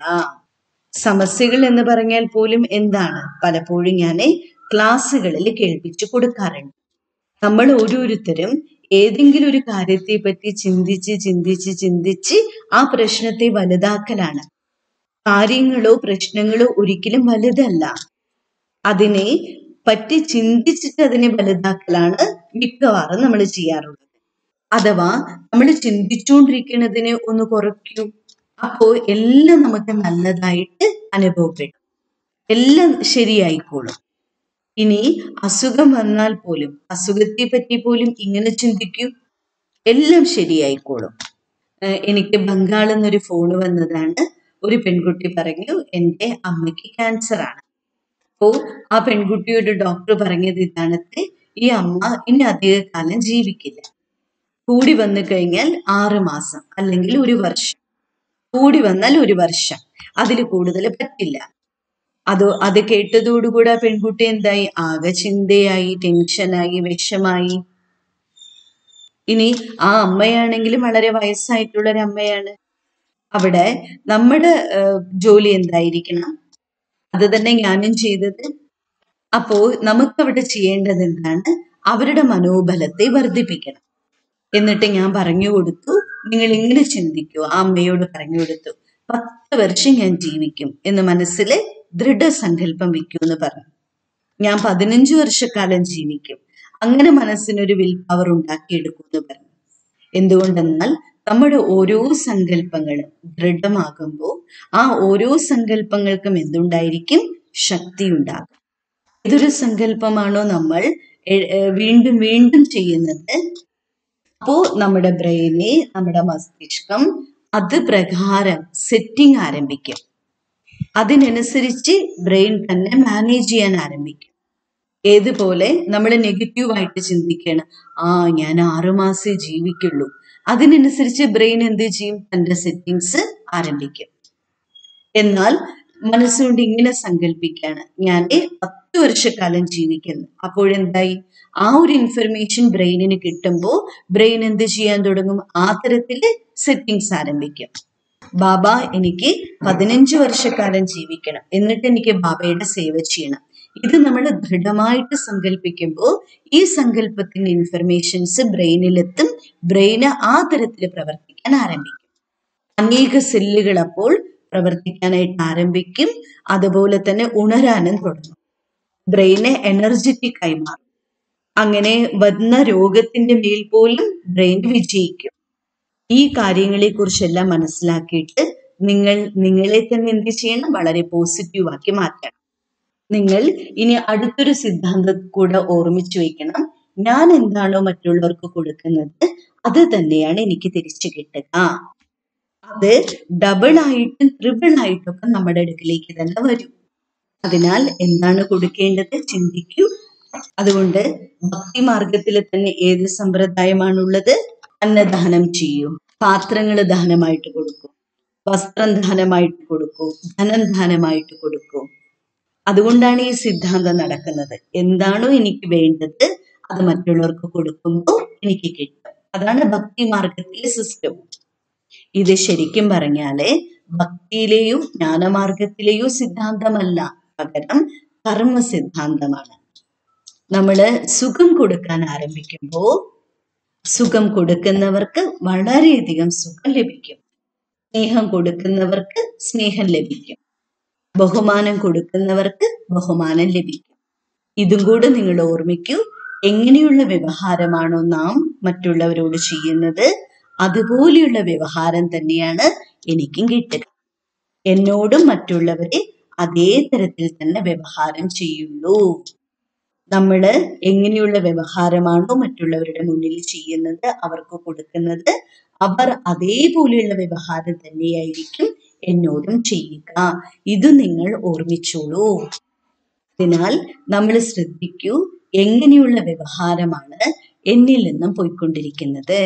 സമസ്യകൾ എന്ന് പറഞ്ഞാൽ പോലും എന്താണ് പലപ്പോഴും ഞാൻ ക്ലാസ്സുകളിൽ കേൾപ്പിച്ചു കൊടുക്കാറുണ്ട് നമ്മൾ ഓരോരുത്തരും ഏതെങ്കിലും ഒരു കാര്യത്തെ പറ്റി ചിന്തിച്ച് ചിന്തിച്ച് ചിന്തിച്ച് ആ പ്രശ്നത്തെ വലുതാക്കലാണ് കാര്യങ്ങളോ പ്രശ്നങ്ങളോ ഒരിക്കലും വലുതല്ല അതിനെ പറ്റി ചിന്തിച്ചിട്ട് അതിനെ വലുതാക്കലാണ് മിക്കവാറും നമ്മൾ ചെയ്യാറുള്ളത് അഥവാ നമ്മൾ ചിന്തിച്ചുകൊണ്ടിരിക്കുന്നതിനെ ഒന്ന് കുറയ്ക്കൂ അപ്പോൾ എല്ലാം നമുക്ക് നല്ലതായിട്ട് അനുഭവപ്പെടും എല്ലാം ശരിയായിക്കോളും ഇനി അസുഖം വന്നാൽ പോലും അസുഖത്തെ പറ്റി പോലും ഇങ്ങനെ ചിന്തിക്കൂ എല്ലാം ശരിയായിക്കോളും ഏഹ് എനിക്ക് ബംഗാളിൽ നിന്നൊരു ഫോൺ വന്നതാണ് ഒരു പെൺകുട്ടി പറഞ്ഞു എൻ്റെ അമ്മയ്ക്ക് ക്യാൻസർ ആണ് അപ്പോൾ ആ പെൺകുട്ടിയോട് ഡോക്ടർ പറഞ്ഞത് ഇതാണത്തെ ഈ അമ്മ ഇനി അധികകാലം ജീവിക്കില്ല കൂടി വന്നു കഴിഞ്ഞാൽ ആറ് മാസം അല്ലെങ്കിൽ ഒരു വർഷം കൂടി വന്നാൽ ഒരു വർഷം അതിൽ കൂടുതൽ പറ്റില്ല അത് അത് കേട്ടതോടുകൂടി ആ പെൺകുട്ടി എന്തായി ആകെ ചിന്തയായി ടെൻഷനായി വിഷമായി ഇനി ആ അമ്മയാണെങ്കിലും വളരെ വയസ്സായിട്ടുള്ള ഒരു അമ്മയാണ് അവിടെ നമ്മുടെ ഏഹ്, ജോലി എന്തായിരിക്കണം അത് തന്നെ ഞാനും ചെയ്തത് അപ്പോൾ നമുക്കവിടെ ചെയ്യേണ്ടത് എന്താണ് അവരുടെ മനോബലത്തെ വർദ്ധിപ്പിക്കണം എന്നിട്ട് ഞാൻ പറഞ്ഞു കൊടുത്തു നിങ്ങൾ ഇങ്ങനെ ചിന്തിക്കൂ ആ അമ്മയോട് പറഞ്ഞു കൊടുത്തു പത്ത് വർഷം ഞാൻ ജീവിക്കും എന്ന് മനസ്സിൽ ദൃഢസങ്കല്പം വെക്കൂ എന്ന് പറഞ്ഞു ഞാൻ പതിനഞ്ചു വർഷക്കാലം ജീവിക്കും അങ്ങനെ മനസ്സിനൊരു വിൽ പവർ ഉണ്ടാക്കിയെടുക്കൂ എന്ന് പറഞ്ഞു എന്തുകൊണ്ടെന്നാൽ നമ്മുടെ ഓരോ സങ്കല്പങ്ങളും ദൃഢമാകുമ്പോൾ ആ ഓരോ സങ്കല്പങ്ങൾക്കും എന്തുണ്ടായിരിക്കും ശക്തി ഉണ്ടാകും ഏതൊരു സങ്കല്പമാണോ നമ്മൾ എ- ഏ, വീണ്ടും വീണ്ടും ചെയ്യുന്നത് അപ്പോ നമ്മുടെ ബ്രെയിനെ നമ്മുടെ മസ്തിഷ്കം അത് പ്രകാരം സെറ്റിംഗ് ആരംഭിക്കും അതിനനുസരിച്ച് ബ്രെയിൻ തന്നെ മാനേജ് ചെയ്യാൻ ആരംഭിക്കും ഏതുപോലെ നമ്മൾ നെഗറ്റീവായിട്ട് ചിന്തിക്കണം ആ ഞാൻ ആറുമാസേ ജീവിക്കുള്ളൂ അതിനനുസരിച്ച് ബ്രെയിൻ എന്ത് ചെയ്യും തന്റെ സെറ്റിങ്സ് ആരംഭിക്കും എന്നാൽ മനസ്സുകൊണ്ട് ഇങ്ങനെ സങ്കല്പിക്കാണ് ഞാൻ പത്ത് വർഷക്കാലം ജീവിക്കുന്നു അപ്പോഴെന്തായി ആ ഒരു ഇൻഫർമേഷൻ ബ്രെയിനിന് കിട്ടുമ്പോൾ ബ്രെയിൻ എന്ത് ചെയ്യാൻ തുടങ്ങും ആ തരത്തില് സെറ്റിങ്സ് ആരംഭിക്കും ബാബ എനിക്ക് പതിനഞ്ച് വർഷക്കാലം ജീവിക്കണം എന്നിട്ട് എനിക്ക് ബാബയുടെ സേവ ചെയ്യണം ഇത് നമ്മൾ ദൃഢമായിട്ട് സങ്കല്പിക്കുമ്പോൾ ഈ സങ്കല്പത്തിന്റെ ഇൻഫർമേഷൻസ് ബ്രെയിനിലെത്തും ബ്രെയിന് ആ തരത്തിൽ പ്രവർത്തിക്കാൻ ആരംഭിക്കും അനേക സെല്ലുകൾ അപ്പോൾ പ്രവർത്തിക്കാനായിട്ട് ആരംഭിക്കും അതുപോലെ തന്നെ ഉണരാനും തുടങ്ങും ബ്രെയിന് എനർജറ്റിക് ആയി മാറും അങ്ങനെ വന്ന രോഗത്തിന്റെ മേൽ പോലും ബ്രെയിൻ വിജയിക്കും ഈ കാര്യങ്ങളെ കുറിച്ചെല്ലാം മനസ്സിലാക്കിയിട്ട് നിങ്ങൾ നിങ്ങളെ തന്നെ എന്ത് ചെയ്യണം വളരെ പോസിറ്റീവ് ആക്കി മാറ്റണം നിങ്ങൾ ഇനി അടുത്തൊരു സിദ്ധാന്തം കൂടെ ഓർമ്മിച്ചു വെക്കണം ഞാൻ എന്താണോ മറ്റുള്ളവർക്ക് കൊടുക്കുന്നത് അത് തന്നെയാണ് എനിക്ക് തിരിച്ചു കിട്ടുക അത് ഡബിൾ ആയിട്ടും ട്രിപ്പിൾ ആയിട്ടും ഒക്കെ നമ്മുടെ അടുക്കിലേക്ക് തന്നെ വരും അതിനാൽ എന്താണ് കൊടുക്കേണ്ടത് ചിന്തിക്കൂ അതുകൊണ്ട് ഭക്തി മാർഗത്തിൽ തന്നെ ഏത് സമ്പ്രദായമാണുള്ളത് അന്നദാനം ചെയ്യൂ പാത്രങ്ങൾ ദാനമായിട്ട് കൊടുക്കൂ വസ്ത്രം ദാനമായിട്ട് കൊടുക്കൂ ധനം ദാനമായിട്ട് കൊടുക്കൂ അതുകൊണ്ടാണ് ഈ സിദ്ധാന്തം നടക്കുന്നത് എന്താണോ എനിക്ക് വേണ്ടത് അത് മറ്റുള്ളവർക്ക് കൊടുക്കുമ്പോൾ എനിക്ക് കിട്ടും അതാണ് ഭക്തി മാർഗത്തിലെ സിസ്റ്റം ഇത് ശരിക്കും പറഞ്ഞാല് ഭക്തിയിലെയോ ജ്ഞാനമാർഗത്തിലെയോ സിദ്ധാന്തമല്ല പകരം കർമ്മ സിദ്ധാന്തമാണ് നമ്മള് സുഖം കൊടുക്കാൻ ആരംഭിക്കുമ്പോൾ സുഖം കൊടുക്കുന്നവർക്ക് വളരെയധികം സുഖം ലഭിക്കും സ്നേഹം കൊടുക്കുന്നവർക്ക് സ്നേഹം ലഭിക്കും ബഹുമാനം കൊടുക്കുന്നവർക്ക് ബഹുമാനം ലഭിക്കും ഇതും കൂടെ നിങ്ങൾ ഓർമ്മിക്കൂ എങ്ങനെയുള്ള വ്യവഹാരമാണോ നാം മറ്റുള്ളവരോട് ചെയ്യുന്നത് അതുപോലെയുള്ള വ്യവഹാരം തന്നെയാണ് എനിക്കും കിട്ടുക എന്നോടും മറ്റുള്ളവരെ അതേ തരത്തിൽ തന്നെ വ്യവഹാരം ചെയ്യുള്ളൂ നമ്മള് എങ്ങനെയുള്ള വ്യവഹാരമാണോ മറ്റുള്ളവരുടെ മുന്നിൽ ചെയ്യുന്നത് അവർക്ക് കൊടുക്കുന്നത് അവർ അതേപോലെയുള്ള വ്യവഹാരം തന്നെയായിരിക്കും എന്നോടും ചെയ്യുക ഇത് നിങ്ങൾ ഓർമ്മിച്ചോളൂ അതിനാൽ നമ്മൾ ശ്രദ്ധിക്കൂ എങ്ങനെയുള്ള വ്യവഹാരമാണ് എന്നിൽ നിന്നും പോയിക്കൊണ്ടിരിക്കുന്നത്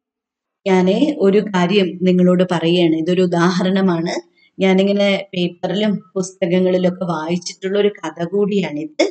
ഞാന് ഒരു കാര്യം നിങ്ങളോട് പറയാണ് ഇതൊരു ഉദാഹരണമാണ് ഞാനിങ്ങനെ പേപ്പറിലും പുസ്തകങ്ങളിലൊക്കെ വായിച്ചിട്ടുള്ള ഒരു കഥ കൂടിയാണിത്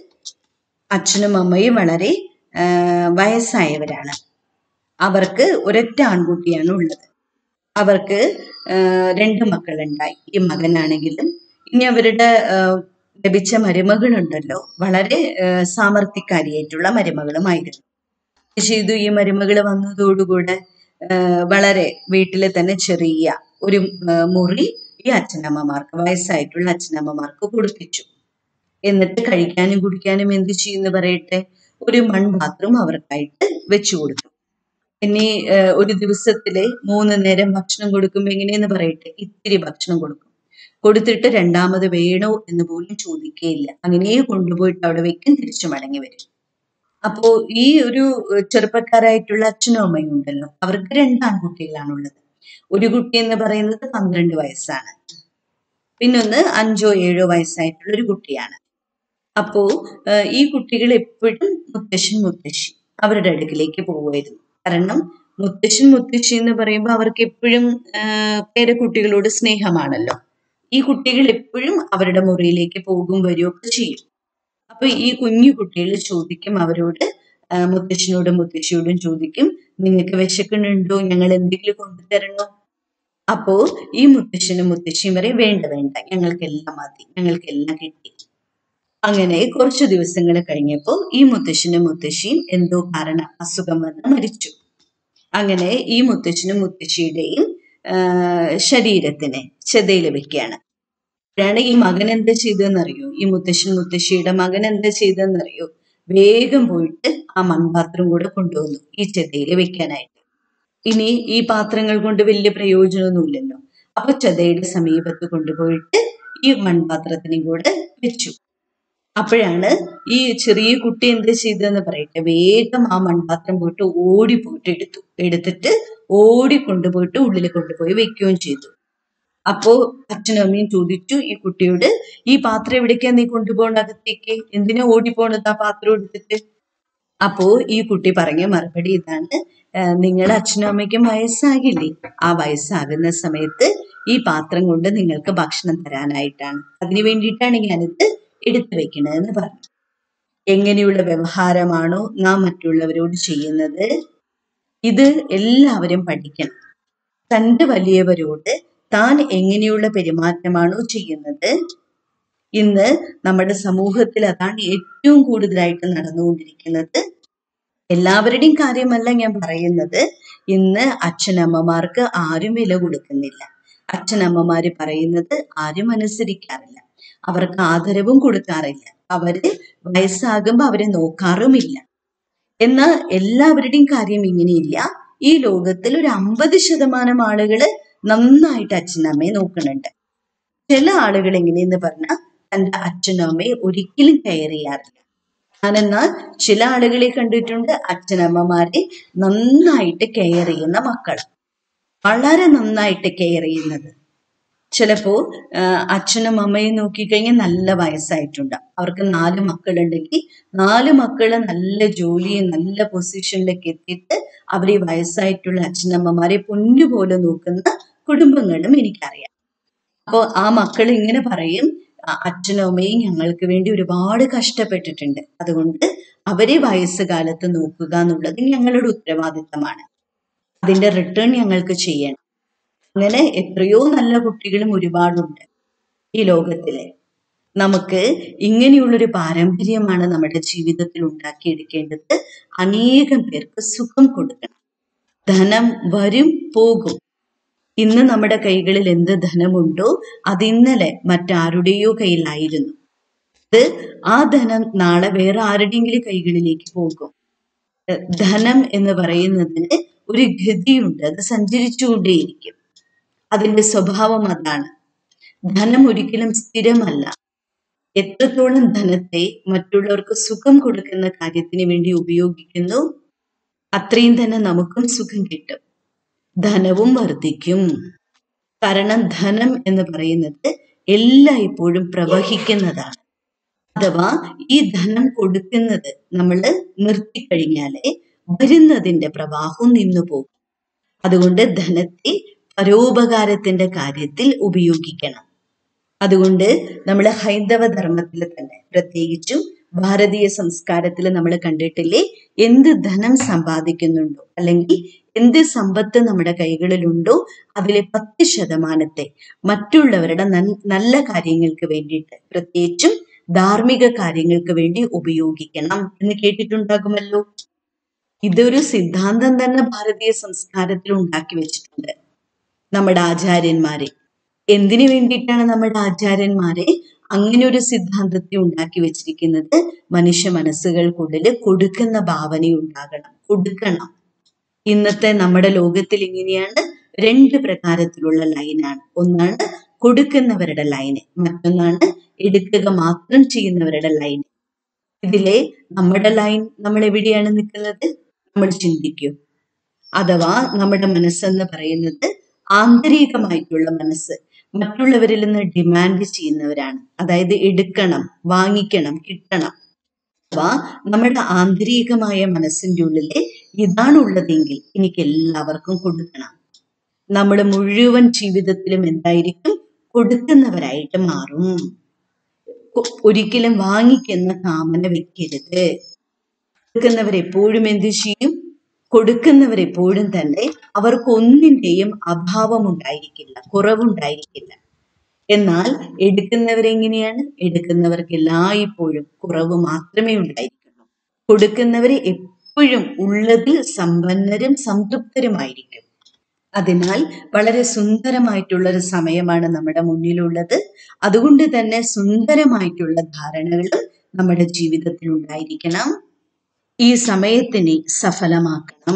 അച്ഛനും അമ്മയും വളരെ ആ, വയസ്സായവരാണ് അവർക്ക് ഒരൊറ്റ ആൺകുട്ടിയാണ് ഉള്ളത് അവർക്ക് ആ, രണ്ട് മക്കളുണ്ടായി ഈ മകനാണെങ്കിലും ഇനി അവരുടെ ആ, ലഭിച്ച മരുമകളുണ്ടല്ലോ വളരെ ആ, സാമർത്ഥ്യക്കാരിയായിട്ടുള്ള മരുമകളുമായിരുന്നു ചെയ്തു ഈ മരുമകൾ വന്നതോടുകൂടെ ആ, വളരെ വീട്ടിലെ തന്നെ ചെറിയ ഒരു ആ, മുറി ഈ അച്ഛനമ്മമാർക്ക് വയസ്സായിട്ടുള്ള അച്ഛനമ്മമാർക്ക് കൊടുപ്പിച്ചു എന്നിട്ട് കഴിക്കാനും കുടിക്കാനും എന്ത് ചെയ്യുന്നു പറയട്ടെ ഒരു മൺപാത്രം അവർക്കായിട്ട് വെച്ചു കൊടുത്തു ഇനി ആ, ഒരു ദിവസത്തില് മൂന്ന് നേരം ഭക്ഷണം കൊടുക്കുമ്പോ എങ്ങനെയെന്ന് പറയട്ടെ ഇത്തിരി ഭക്ഷണം കൊടുക്കും കൊടുത്തിട്ട് രണ്ടാമത് വേണോ എന്ന് പോലും ചോദിക്കുകയില്ല അങ്ങനെ കൊണ്ടുപോയിട്ട് അവിടെ വെക്കും തിരിച്ചു മടങ്ങി വരും അപ്പോ ഈ ഒരു ഏഹ്, ചെറുപ്പക്കാരായിട്ടുള്ള അച്ഛനും അമ്മയും ഉണ്ടല്ലോ അവർക്ക് രണ്ട് ആൺകുട്ടികളാണുള്ളത് ഒരു കുട്ടി എന്ന് പറയുന്നത് പന്ത്രണ്ട് വയസ്സാണ് പിന്നൊന്ന് അഞ്ചോ ഏഴോ വയസ്സായിട്ടുള്ള ഒരു കുട്ടിയാണ് അപ്പോ ഏഹ്, ഈ കുട്ടികൾ എപ്പോഴും മുത്തശ്ശൻ മുത്തശ്ശി അവരുടെ അടുക്കിലേക്ക് പോവുമായിരുന്നു കാരണം മുത്തശ്ശൻ മുത്തശ്ശി എന്ന് പറയുമ്പോൾ അവർക്ക് എപ്പോഴും പേരക്കുട്ടികളോട് സ്നേഹമാണല്ലോ ഈ കുട്ടികൾ എപ്പോഴും അവരുടെ മുറിയിലേക്ക് പോകും വരികയൊക്കെ ചെയ്യും അപ്പൊ ഈ കുഞ്ഞു കുട്ടികൾ ചോദിക്കും അവരോട് ആ, മുത്തശ്ശനോടും മുത്തശ്ശിയോടും ചോദിക്കും നിങ്ങൾക്ക് വിശക്കുന്നുണ്ടോ ഞങ്ങൾ എന്തെങ്കിലും കൊണ്ടുതരണോ അപ്പോ ഈ മുത്തശ്ശനും മുത്തശ്ശിയും പറയും വേണ്ട വേണ്ട ഞങ്ങൾക്കെല്ലാം മതി ഞങ്ങൾക്കെല്ലാം കിട്ടി അങ്ങനെ കുറച്ചു ദിവസങ്ങൾ കഴിഞ്ഞപ്പോൾ ഈ മുത്തശ്ശനും മുത്തശ്ശിയും എന്തോ കാരണം അസുഖം വന്ന് മരിച്ചു അങ്ങനെ ഈ മുത്തശ്ശനും മുത്തശ്ശിയുടെയും ആ, ശരീരത്തിനെ ചെതയിൽ വെക്കുകയാണ് അപ്പോഴാണ് ഈ മകൻ എന്താ ചെയ്തതെന്നറിയോ ഈ മുത്തശ്ശൻ മുത്തശ്ശിയുടെ മകൻ എന്താ ചെയ്തതെന്നറിയോ വേഗം പോയിട്ട് ആ മൺപാത്രം കൂടെ കൊണ്ടുവന്നു ഈ ചെതയിൽ വെക്കാനായിട്ട് ഇനി ഈ പാത്രങ്ങൾ കൊണ്ട് വലിയ പ്രയോജനമൊന്നുമില്ലല്ലോ അപ്പൊ ചെതയുടെ സമീപത്ത് കൊണ്ടുപോയിട്ട് ഈ മൺപാത്രത്തിനും കൂടെ വെച്ചു അപ്പോഴാണ് ഈ ചെറിയ കുട്ടി എന്ത് ചെയ്തതെന്ന് പറയട്ടെ വേഗം ആ മൺപാത്രം പോയിട്ട് ഓടി പോയിട്ട് എടുത്തു എടുത്തിട്ട് ഓടി കൊണ്ടുപോയിട്ട് ഉള്ളിൽ കൊണ്ടുപോയി വെക്കുകയും ചെയ്തു അപ്പോ അച്ഛനും അമ്മയും ചോദിച്ചു ഈ കുട്ടിയോട് ഈ പാത്രം എവിടേക്കാ നീ കൊണ്ടുപോകേണ്ട അകത്തേക്ക് എന്തിനാ ഓടിപ്പോണത് ആ പാത്രം എടുത്തിട്ട് അപ്പോ ഈ കുട്ടി പറഞ്ഞ മറുപടി ഇതാണ് "ഏഹ് നിങ്ങളുടെ അച്ഛനും അമ്മയ്ക്കും വയസ്സാകില്ലേ ആ വയസ്സാകുന്ന സമയത്ത് ഈ പാത്രം കൊണ്ട് നിങ്ങൾക്ക് ഭക്ഷണം തരാനായിട്ടാണ് അതിനു വേണ്ടിയിട്ടാണ് ഞാനിത് എടുത്തു വെക്കണതെന്ന് പറഞ്ഞു എങ്ങനെയുള്ള വ്യവഹാരമാണോ നാം മറ്റുള്ളവരോട് ചെയ്യുന്നത് ഇത് എല്ലാവരും പഠിക്കണം തന്റെ വലിയവരോട് താൻ എങ്ങനെയുള്ള പെരുമാറ്റമാണോ ചെയ്യുന്നത് ഇന്ന് നമ്മുടെ സമൂഹത്തിൽ അതാണ് ഏറ്റവും കൂടുതലായിട്ട് നടന്നുകൊണ്ടിരിക്കുന്നത് എല്ലാവരുടെയും കാര്യമല്ല ഞാൻ പറയുന്നത് ഇന്ന് അച്ഛനമ്മമാർക്ക് ആരും വില കൊടുക്കുന്നില്ല അച്ഛനമ്മമാര് പറയുന്നത് ആരും അനുസരിക്കാറില്ല അവർക്ക് ആദരവും കൊടുക്കാറില്ല അവര് വയസ്സാകുമ്പോ അവരെ നോക്കാറുമില്ല എന്നാൽ എല്ലാവരുടെയും കാര്യം ഇങ്ങനെയില്ല ഈ ലോകത്തിൽ ഒരു അമ്പത് ശതമാനം ആളുകള് നന്നായിട്ട് അച്ഛനമ്മയെ നോക്കുന്നുണ്ട് ചില ആളുകൾ എങ്ങനെയെന്ന് പറഞ്ഞാൽ തന്റെ അച്ഛനും അമ്മയെ ഒരിക്കലും കെയർ ചെയ്യാറില്ല ഞാനെന്നാൽ ചില ആളുകളെ കണ്ടിട്ടുണ്ട് അച്ഛനമ്മമാരെ നന്നായിട്ട് കെയർ ചെയ്യുന്ന മക്കൾ വളരെ നന്നായിട്ട് കെയർ ചെയ്യുന്നത് ചിലപ്പോ ആഹ് അച്ഛനും അമ്മയും നോക്കിക്കഴിഞ്ഞാൽ നല്ല വയസ്സായിട്ടുണ്ട് അവർക്ക് നാല് മക്കളുണ്ടെങ്കിൽ നാല് മക്കള് നല്ല ജോലിയും നല്ല പൊസിഷനിലേക്ക് എത്തിയിട്ട് അവർ ഈ വയസ്സായിട്ടുള്ള അച്ഛനമ്മമാരെ പൊന്നുപോലെ നോക്കുന്ന കുടുംബങ്ങളും എനിക്കറിയാം അപ്പോൾ ആ മക്കൾ ഇങ്ങനെ പറയും "അ- അച്ഛനും അമ്മയും ഞങ്ങൾക്ക് വേണ്ടി ഒരുപാട് കഷ്ടപ്പെട്ടിട്ടുണ്ട് അതുകൊണ്ട് അവരെ വയസ്സുകാലത്ത് നോക്കുക എന്നുള്ളത് ഞങ്ങളുടെ ഉത്തരവാദിത്തമാണ് അതിന്റെ റിട്ടേൺ ഞങ്ങൾക്ക് ചെയ്യണം അങ്ങനെ എത്രയോ നല്ല കുട്ടികളും ഒരുപാടുണ്ട് ഈ ലോകത്തിലെ നമുക്ക് ഇങ്ങനെയുള്ളൊരു പാരമ്പര്യമാണ് നമ്മുടെ ജീവിതത്തിൽ ഉണ്ടാക്കിയെടുക്കേണ്ടത് അനേകം പേർക്ക് സുഖം കൊടുക്കണം ധനം വരും പോകും ഇന്ന് നമ്മുടെ കൈകളിൽ എന്ത് ധനമുണ്ടോ അത് ഇന്നലെ മറ്റാരുടെയോ കയ്യിലായിരുന്നു അത് ആ ധനം നാളെ വേറെ ആരുടെയെങ്കിലും കൈകളിലേക്ക് പോകും ഏഹ് ധനം എന്ന് പറയുന്നതിന് ഒരു ഗതിയുണ്ട് അത് സഞ്ചരിച്ചുകൊണ്ടേയിരിക്കും അതിന്റെ സ്വഭാവം അതാണ് ധനം ഒരിക്കലും സ്ഥിരമല്ല എത്രത്തോളം ധനത്തെ മറ്റുള്ളവർക്ക് സുഖം കൊടുക്കുന്ന കാര്യത്തിന് വേണ്ടി ഉപയോഗിക്കുന്നു അത്രയും തന്നെ നമുക്കും സുഖം കിട്ടും ധനവും വർദ്ധിക്കും കാരണം ധനം എന്ന് പറയുന്നത് എല്ലായ്പ്പോഴും പ്രവഹിക്കുന്നതാണ് അഥവാ ഈ ധനം കൊടുക്കുന്നത് നമ്മൾ നിർത്തിക്കഴിഞ്ഞാലേ വരുന്നതിന്റെ പ്രവാഹം നിന്നു പോകും അതുകൊണ്ട് ധനത്തെ പരോപകാരത്തിന്റെ കാര്യത്തിൽ ഉപയോഗിക്കണം അതുകൊണ്ട് നമ്മൾ ഹൈന്ദവ ധർമ്മത്തിൽ തന്നെ പ്രത്യേകിച്ചും ഭാരതീയ സംസ്കാരത്തിൽ നമ്മൾ കണ്ടിട്ടില്ലേ എന്ത് ധനം സമ്പാദിക്കുന്നുണ്ടോ അല്ലെങ്കിൽ എന്ത് സമ്പത്ത് നമ്മുടെ കൈകളിലുണ്ടോ അതിലെ പത്ത് ശതമാനത്തെ മറ്റുള്ളവരുടെ നൻ- നല്ല കാര്യങ്ങൾക്ക് വേണ്ടിയിട്ട് പ്രത്യേകിച്ചും ധാർമ്മിക കാര്യങ്ങൾക്ക് വേണ്ടി ഉപയോഗിക്കണം എന്ന് കേട്ടിട്ടുണ്ടാകുമല്ലോ ഇതൊരു സിദ്ധാന്തം തന്നെ ഭാരതീയ സംസ്കാരത്തിൽ ഉണ്ടാക്കി വെച്ചിട്ടുണ്ട് നമ്മുടെ ആചാര്യന്മാരെ എന്തിനു വേണ്ടിയിട്ടാണ് നമ്മുടെ ആചാര്യന്മാരെ അങ്ങനെ ഒരു സിദ്ധാന്തത്തെ ഉണ്ടാക്കി വെച്ചിരിക്കുന്നത് മനുഷ്യ മനസ്സുകൾക്കുള്ളിൽ കൊടുക്കുന്ന ഭാവന ഉണ്ടാകണം കൊടുക്കണം ഇന്നത്തെ നമ്മുടെ ലോകത്തിൽ ഇങ്ങനെയാണ് രണ്ട് പ്രകാരത്തിലുള്ള ലൈനാണ് ഒന്നാണ് കൊടുക്കുന്നവരുടെ ലൈന് മറ്റൊന്നാണ് എടുക്കുക മാത്രം ചെയ്യുന്നവരുടെ ലൈൻ ഇതിലെ നമ്മുടെ ലൈൻ നമ്മൾ എവിടെയാണ് നിൽക്കുന്നത് നമ്മൾ ചിന്തിക്കൂ അഥവാ നമ്മുടെ മനസ്സെന്ന് പറയുന്നത് ആന്തരികമായിട്ടുള്ള മനസ്സ് മറ്റുള്ളവരിൽ നിന്ന് ഡിമാൻഡ് ചെയ്യുന്നവരാണ് അതായത് എടുക്കണം വാങ്ങിക്കണം കിട്ടണം അഥവാ നമ്മുടെ ആന്തരികമായ മനസ്സിന്റെ ഉള്ളില് ഇതാണുള്ളതെങ്കിൽ എനിക്ക് എല്ലാവർക്കും കൊടുക്കണം നമ്മൾ മുഴുവൻ ജീവിതത്തിലും എന്തായിരിക്കും കൊടുക്കുന്നവരായിട്ട് മാറും കൊ- ഒരിക്കലും വാങ്ങിക്കുന്ന കാമന വെക്കരുത് കൊടുക്കുന്നവർ എപ്പോഴും എന്ത് ചെയ്യും കൊടുക്കുന്നവർ എപ്പോഴും തന്നെ അവർക്ക് ഒന്നിന്റെയും അഭാവം ഉണ്ടായിരിക്കില്ല കുറവുണ്ടായിരിക്കില്ല എന്നാൽ എടുക്കുന്നവരെങ്ങനെയാണ് എടുക്കുന്നവർക്ക് എല്ലായ്പ്പോഴും കുറവ് മാത്രമേ ഉണ്ടായിരിക്കുള്ളൂ കൊടുക്കുന്നവരെ എപ്പോഴും ഉള്ളതിൽ സമ്പന്നരും സംതൃപ്തരുമായിരിക്കും അതിനാൽ വളരെ സുന്ദരമായിട്ടുള്ള ഒരു സമയമാണ് നമ്മുടെ മുന്നിലുള്ളത് അതുകൊണ്ട് തന്നെ സുന്ദരമായിട്ടുള്ള ധാരണകളും നമ്മുടെ ജീവിതത്തിൽ ഉണ്ടായിരിക്കണം ഈ സമയത്തിനെ സഫലമാക്കണം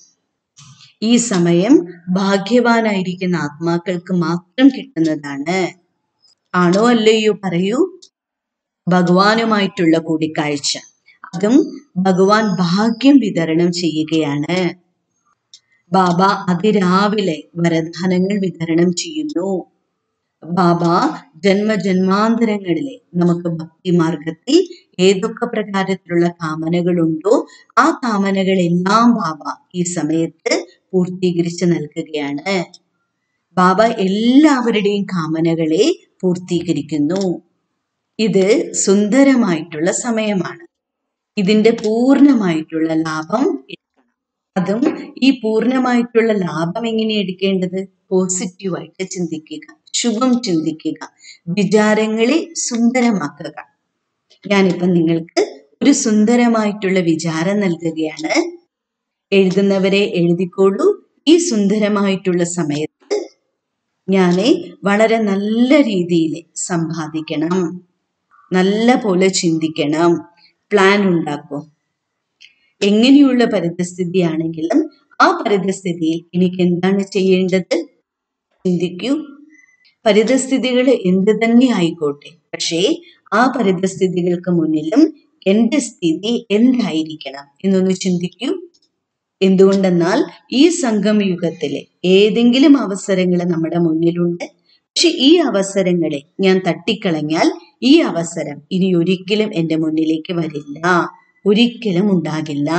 ഈ സമയം ഭാഗ്യവാനായിരിക്കുന്ന ആത്മാക്കൾക്ക് മാത്രം കിട്ടുന്നതാണ് ആണോ അല്ലയോ പറയൂ ഭഗവാനുമായിട്ടുള്ള കൂടിക്കാഴ്ച അതും ഭഗവാൻ ഭാഗ്യം വിതരണം ചെയ്യുകയാണ് ബാബ അതിരാവിലെ വരദാനങ്ങൾ വിതരണം ചെയ്യുന്നു ബാബ ജന്മജന്മാന്തരങ്ങളിലെ നമുക്ക് ഭക്തി മാർഗത്തിൽ ഏതൊക്കെ പ്രകാരത്തിലുള്ള കാമനകളുണ്ടോ ആ കാമനകളെല്ലാം ബാബ ഈ സമയത്ത് പൂർത്തീകരിച്ച് നൽകുകയാണ് ബാബ എല്ലാവരുടെയും കാമനകളെ പൂർത്തീകരിക്കുന്നു ഇത് സുന്ദരമായിട്ടുള്ള സമയമാണ് ഇതിന്റെ പൂർണ്ണമായിട്ടുള്ള ലാഭം എടുക്കണം അതും ഈ പൂർണ്ണമായിട്ടുള്ള ലാഭം എങ്ങനെ എടുക്കേണ്ടത് പോസിറ്റീവായിട്ട് ചിന്തിക്കുക ശുഭം ചിന്തിക്കുക വിചാരങ്ങളെ സുന്ദരമാക്കുക ഞാനിപ്പോ നിങ്ങൾക്ക് ഒരു സുന്ദരമായിട്ടുള്ള വിചാരം നൽകുകയാണ് എഴുതുന്നവരെ എഴുതിക്കോളൂ ഈ സുന്ദരമായിട്ടുള്ള സമയത്ത് ഞാൻ വളരെ നല്ല രീതിയിൽ സമ്പാദിക്കണം നല്ല പോലെ ചിന്തിക്കണം പ്ലാൻ ഉണ്ടാക്കും എങ്ങനെയുള്ള പരിതസ്ഥിതിയാണെങ്കിലും ആ പരിതസ്ഥിതിയിൽ എനിക്ക് എന്താണ് ചെയ്യേണ്ടത് ചിന്തിക്കൂ പരിതസ്ഥിതികൾ എന്ത് തന്നെ ആയിക്കോട്ടെ പക്ഷേ ആ പരിതസ്ഥിതികൾക്ക് മുന്നിലും എന്റെ സ്ഥിതി എന്തായിരിക്കണം എന്നൊന്ന് ചിന്തിക്കൂ എന്തുകൊണ്ടെന്നാൽ ഈ സംഗമയുഗത്തിലെ ഏതെങ്കിലും അവസരങ്ങൾ നമ്മുടെ മുന്നിലുണ്ട് പക്ഷെ ഈ അവസരങ്ങളെ ഞാൻ തട്ടിക്കളഞ്ഞാൽ ഈ അവസരം ഇനി ഒരിക്കലും എൻ്റെ മുന്നിലേക്ക് വരില്ല ഒരിക്കലും ഉണ്ടാകില്ല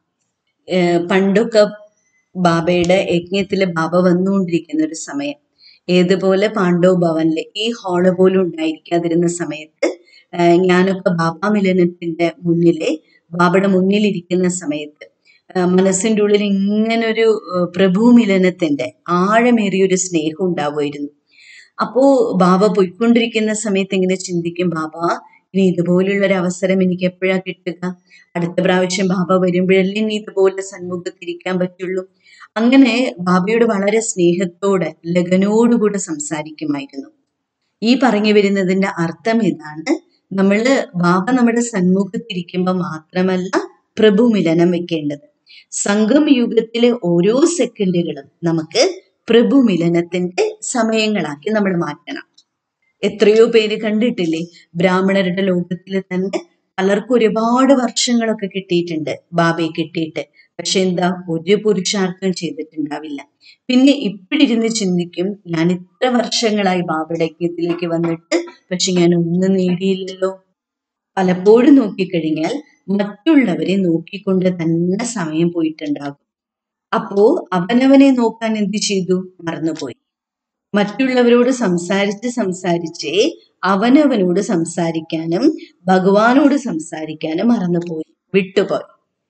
ഏർ പണ്ടൊക്കെ ബാബയുടെ യജ്ഞത്തില് ബാബ വന്നുകൊണ്ടിരിക്കുന്ന ഒരു സമയം ഏതുപോലെ പാണ്ഡവ് ഭവനില് ഈ ഹാള് പോലും ഉണ്ടായിരിക്കാതിരുന്ന സമയത്ത് ഏർ ഞാനൊക്കെ ബാബ മിലനത്തിന്റെ മുന്നിലെ ബാബയുടെ മുന്നിൽ ഇരിക്കുന്ന സമയത്ത് ഏർ മനസ്സിന്റെ ഉള്ളിൽ ഇങ്ങനൊരു ഏർ പ്രഭു മിലനത്തിന്റെ ആഴമേറിയ ഒരു സ്നേഹം ഉണ്ടാവുമായിരുന്നു അപ്പോ ബാബ പോയിക്കൊണ്ടിരിക്കുന്ന സമയത്ത് ഇങ്ങനെ ചിന്തിക്കും ബാബ ഇനി ഇതുപോലുള്ള ഒരു അവസരം എനിക്ക് എപ്പോഴാ കിട്ടുക അടുത്ത പ്രാവശ്യം ബാബ വരുമ്പോഴല്ലേ ഇനി ഇതുപോലെ സന്മുഖത്തിരിക്കാൻ പറ്റുള്ളൂ അങ്ങനെ ബാബയോട് വളരെ സ്നേഹത്തോടെ ലഗനോടുകൂടെ സംസാരിക്കുമായിരുന്നു ഈ പറഞ്ഞു വരുന്നതിന്റെ അർത്ഥം ഇതാണ് നമ്മള് ബാബ നമ്മുടെ സന്മുഖത്തിരിക്കുമ്പോൾ മാത്രമല്ല പ്രഭു മിലനം വെക്കേണ്ടത് സംഘം യുഗത്തിലെ ഓരോ സെക്കൻഡുകളും നമുക്ക് പ്രഭു മിലനത്തിന്റെ സമയങ്ങളാക്കി നമ്മൾ മാറ്റണം എത്രയോ പേര് കണ്ടിട്ടില്ലേ ബ്രാഹ്മണരുടെ ലോകത്തിൽ തന്നെ പലർക്കും ഒരുപാട് വർഷങ്ങളൊക്കെ കിട്ടിയിട്ടുണ്ട് ബാബയെ കിട്ടിയിട്ട് പക്ഷെ എന്താ ഒരു പുരുഷാർത്ഥം ചെയ്തിട്ടുണ്ടാവില്ല പിന്നെ ഇപ്പിടിരുന്ന് ചിന്തിക്കും ഞാൻ ഇത്ര വർഷങ്ങളായി ബാബയുടെ യജ്ഞത്തിലേക്ക് വന്നിട്ട് പക്ഷെ ഞാൻ ഒന്നും നേടിയില്ലല്ലോ പലപ്പോഴും നോക്കിക്കഴിഞ്ഞാൽ മറ്റുള്ളവരെ നോക്കിക്കൊണ്ട് തന്നെ സമയം പോയിട്ടുണ്ടാകും അപ്പോ അവനവനെ നോക്കാൻ എന്ത് ചെയ്തു മറന്നുപോയി മറ്റുള്ളവരോട് സംസാരിച്ച് സംസാരിച്ചേ അവനവനോട് സംസാരിക്കാനും ഭഗവാനോട് സംസാരിക്കാനും മറന്നുപോയി വിട്ടുപോയി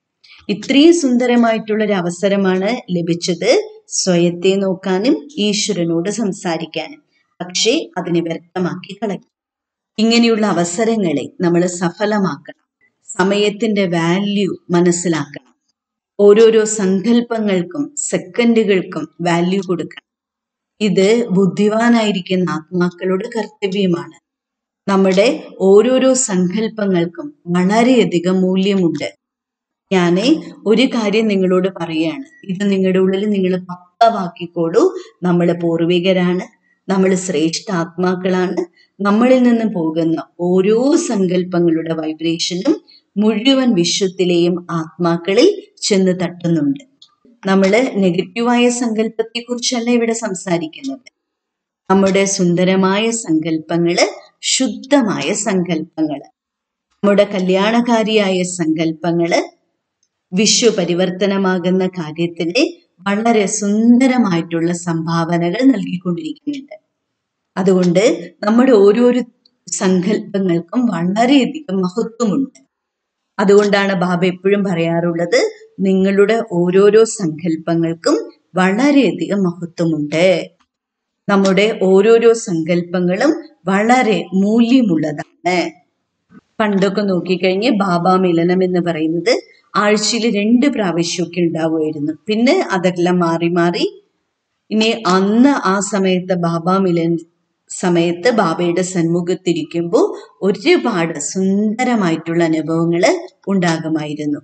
ഇത്രയും സുന്ദരമായിട്ടുള്ള ഒരു അവസരമാണ് ലഭിച്ചത് സ്വയത്തെ നോക്കാനും ഈശ്വരനോട് സംസാരിക്കാനും പക്ഷേ അതിനെ വ്യക്തമാക്കി കളയും ഇങ്ങനെയുള്ള അവസരങ്ങളെ നമ്മൾ സഫലമാക്കണം സമയത്തിന്റെ വാല്യൂ മനസ്സിലാക്കണം ഓരോരോ സങ്കല്പങ്ങൾക്കും സെക്കൻഡുകൾക്കും വാല്യൂ കൊടുക്കണം ഇത് ബുദ്ധിവാനായിരിക്കുന്ന ആത്മാക്കളുടെ കർത്തവ്യമാണ് നമ്മുടെ ഓരോരോ സങ്കല്പങ്ങൾക്കും വളരെയധികം മൂല്യമുണ്ട് ഞാന് ഒരു കാര്യം നിങ്ങളോട് പറയാണ് ഇത് നിങ്ങളുടെ ഉള്ളിൽ നിങ്ങൾ പക്വമാക്കിക്കോളൂ നമ്മൾ പൂർവികരാണ് നമ്മൾ ശ്രേഷ്ഠ ആത്മാക്കളാണ് നമ്മളിൽ നിന്ന് പോകുന്ന ഓരോ സങ്കല്പങ്ങളുടെ വൈബ്രേഷനും മുഴുവൻ വിശ്വത്തിലെയും ആത്മാക്കളിൽ ചെന്ന് തട്ടുന്നുണ്ട് നമ്മള് നെഗറ്റീവായ സങ്കല്പത്തെ കുറിച്ചല്ല ഇവിടെ സംസാരിക്കുന്നത് നമ്മുടെ സുന്ദരമായ സങ്കല്പങ്ങള് ശുദ്ധമായ സങ്കല്പങ്ങള് നമ്മുടെ കല്യാണകാരിയായ സങ്കല്പങ്ങള് വിശ്വപരിവർത്തനമാകുന്ന കാര്യത്തിന് വളരെ സുന്ദരമായിട്ടുള്ള സംഭാവനകൾ നൽകിക്കൊണ്ടിരിക്കുന്നുണ്ട് അതുകൊണ്ട് നമ്മുടെ ഓരോരോ സങ്കല്പങ്ങൾക്കും വളരെയധികം മഹത്വമുണ്ട് അതുകൊണ്ടാണ് ബാബ എപ്പോഴും പറയാറുള്ളത് നിങ്ങളുടെ ഓരോരോ സങ്കല്പങ്ങൾക്കും വളരെയധികം മഹത്വമുണ്ട് നമ്മുടെ ഓരോരോ സങ്കല്പങ്ങളും വളരെ മൂല്യമുള്ളതാണ് പണ്ടൊക്കെ നോക്കിക്കഴിഞ്ഞ് ബാബ മിലനം എന്ന് പറയുന്നത് ആഴ്ചയിൽ രണ്ട് പ്രാവശ്യമൊക്കെ ഉണ്ടാവുമായിരുന്നു പിന്നെ അതെല്ലാം മാറി മാറി ഇനി അന്ന് ആ സമയത്ത് ബാബ മിലൻ സമയത്ത് ബാബയുടെ സന്മുഖത്തിരിക്കുമ്പോൾ ഒരുപാട് സുന്ദരമായിട്ടുള്ള അനുഭവങ്ങൾ ഉണ്ടാകുമായിരുന്നു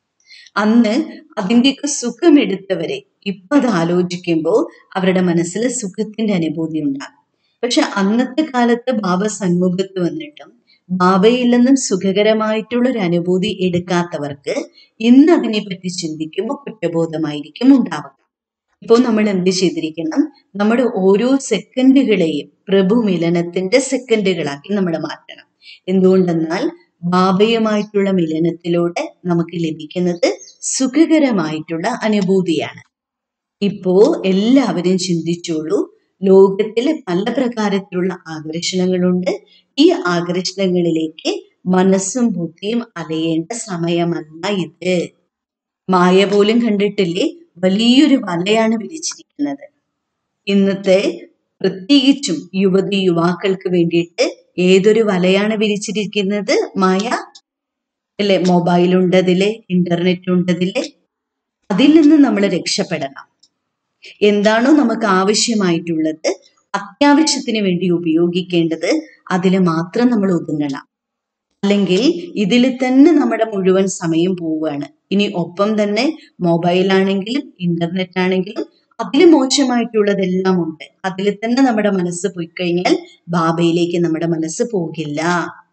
അന്ന് അതിൻ്റെയൊക്കെ സുഖമെടുത്തവരെ ഇപ്പൊ അത് ആലോചിക്കുമ്പോൾ അവരുടെ മനസ്സിൽ സുഖത്തിന്റെ അനുഭൂതി ഉണ്ടാകും പക്ഷെ അന്നത്തെ കാലത്ത് ബാബ സന്മുഖത്ത് വന്നിട്ടും ബാബയിൽ നിന്നും സുഖകരമായിട്ടുള്ള ഒരു അനുഭൂതി എടുക്കാത്തവർക്ക് ഇന്ന് അതിനെപ്പറ്റി ചിന്തിക്കുമ്പോൾ കുറ്റബോധമായിരിക്കും ഉണ്ടാവുക ഇപ്പോൾ നമ്മൾ എന്ത് ചെയ്തിരിക്കണം നമ്മുടെ ഓരോ സെക്കൻഡുകളെയും പ്രഭു മിലനത്തിന്റെ സെക്കൻഡുകളാക്കി നമ്മൾ മാറ്റണം എന്തുകൊണ്ടെന്നാൽ ബാബയുമായിട്ടുള്ള മിലനത്തിലൂടെ നമുക്ക് ലഭിക്കുന്നത് സുഖകരമായിട്ടുള്ള അനുഭൂതിയാണ് ഇപ്പോ എല്ലാവരും ചിന്തിച്ചോളൂ ലോകത്തിലെ പല പ്രകാരത്തിലുള്ള ആകർഷണങ്ങളുണ്ട് ഈ ആകർഷണങ്ങളിലേക്ക് മനസ്സും ബുദ്ധിയും അലയേണ്ട സമയമല്ല ഇത് മായ പോലും കണ്ടിട്ടില്ലേ വലിയൊരു വലയാണ് വിരിച്ചിരിക്കുന്നത് ഇന്നത്തെ പ്രത്യേകിച്ചും യുവതി യുവാക്കൾക്ക് വേണ്ടിയിട്ട് ഏതൊരു വലയാണ് വിരിച്ചിരിക്കുന്നത് മായ അല്ലെ മൊബൈൽ ഉണ്ടതില് ഇന്റർനെറ്റ് ഉണ്ടതില് അതിൽ നിന്ന് നമ്മൾ രക്ഷപ്പെടണം എന്താണോ നമുക്ക് ആവശ്യമായിട്ടുള്ളത് അത്യാവശ്യത്തിന് വേണ്ടി ഉപയോഗിക്കേണ്ടത് അതിൽ മാത്രം നമ്മൾ ഒതുങ്ങണം അല്ലെങ്കിൽ ഇതിൽ തന്നെ നമ്മുടെ മുഴുവൻ സമയം പോവുകയാണ് ഇനി ഒപ്പം തന്നെ മൊബൈലാണെങ്കിലും ഇന്റർനെറ്റ് ആണെങ്കിലും അതിൽ മോശമായിട്ടുള്ളതെല്ലാം ഉണ്ട് അതിൽ തന്നെ നമ്മുടെ മനസ്സ് പോയി കഴിഞ്ഞാൽ ബാബയിലേക്ക് നമ്മുടെ മനസ്സ് പോകില്ല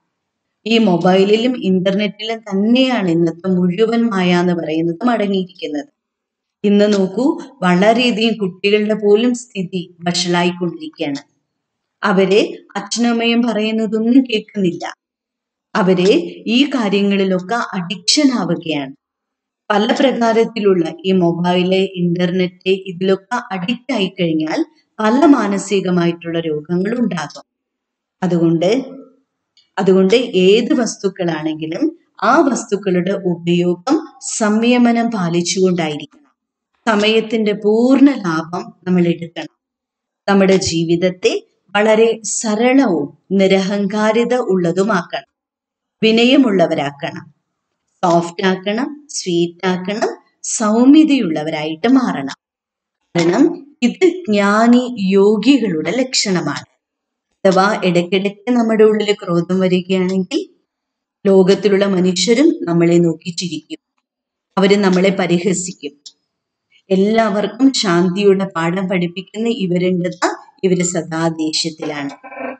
ഈ മൊബൈലിലും ഇന്റർനെറ്റിലും തന്നെയാണ് ഇന്നത്തെ മുഴുവൻ മായ എന്ന് പറയുന്നത് അടങ്ങിയിരിക്കുന്നത് ഇന്ന് നോക്കൂ വളരെയധികം കുട്ടികളുടെ പോലും സ്ഥിതി വഷളായിക്കൊണ്ടിരിക്കുകയാണ് അവര് അച്ഛനമ്മയും പറയുന്നതൊന്നും കേൾക്കുന്നില്ല അവര് ഈ കാര്യങ്ങളിലൊക്കെ അഡിക്ഷൻ ആവുകയാണ് പല പ്രകാരത്തിലുള്ള ഈ മൊബൈല് ഇന്റർനെറ്റ് ഇതിലൊക്കെ അഡിക്റ്റ് ആയി കഴിഞ്ഞാൽ പല മാനസികമായിട്ടുള്ള രോഗങ്ങൾ ഉണ്ടാകും അതുകൊണ്ട് അതുകൊണ്ട് ഏത് വസ്തുക്കളാണെങ്കിലും ആ വസ്തുക്കളുടെ ഉപയോഗം സംയമനം പാലിച്ചുകൊണ്ടായിരിക്കണം സമയത്തിന്റെ പൂർണ്ണ ലാഭം നമ്മൾ എടുക്കണം നമ്മുടെ ജീവിതത്തെ വളരെ സരളവും നിരഹങ്കാരിത ഉള്ളതുമാക്കണം വിനയമുള്ളവരാക്കണം സോഫ്റ്റ് ആക്കണം സ്വീറ്റ് ആക്കണം സൗമ്യതയുള്ളവരായിട്ട് മാറണം കാരണം ഇത് ജ്ഞാനി യോഗികളുടെ ലക്ഷണമാണ് അഥവാ ഇടയ്ക്കിടയ്ക്ക് നമ്മുടെ ഉള്ളിൽ ക്രോധം വരികയാണെങ്കിൽ ലോകത്തിലുള്ള മനുഷ്യരും നമ്മളെ നോക്കി ചിരിക്കും അവര് നമ്മളെ പരിഹസിക്കും എല്ലാവർക്കും ശാന്തിയുടെ പാഠം പഠിപ്പിക്കുന്ന ഇവരുണ്ടെന്ന ഇവര് സദാ ദേഷ്യത്തിലാണ്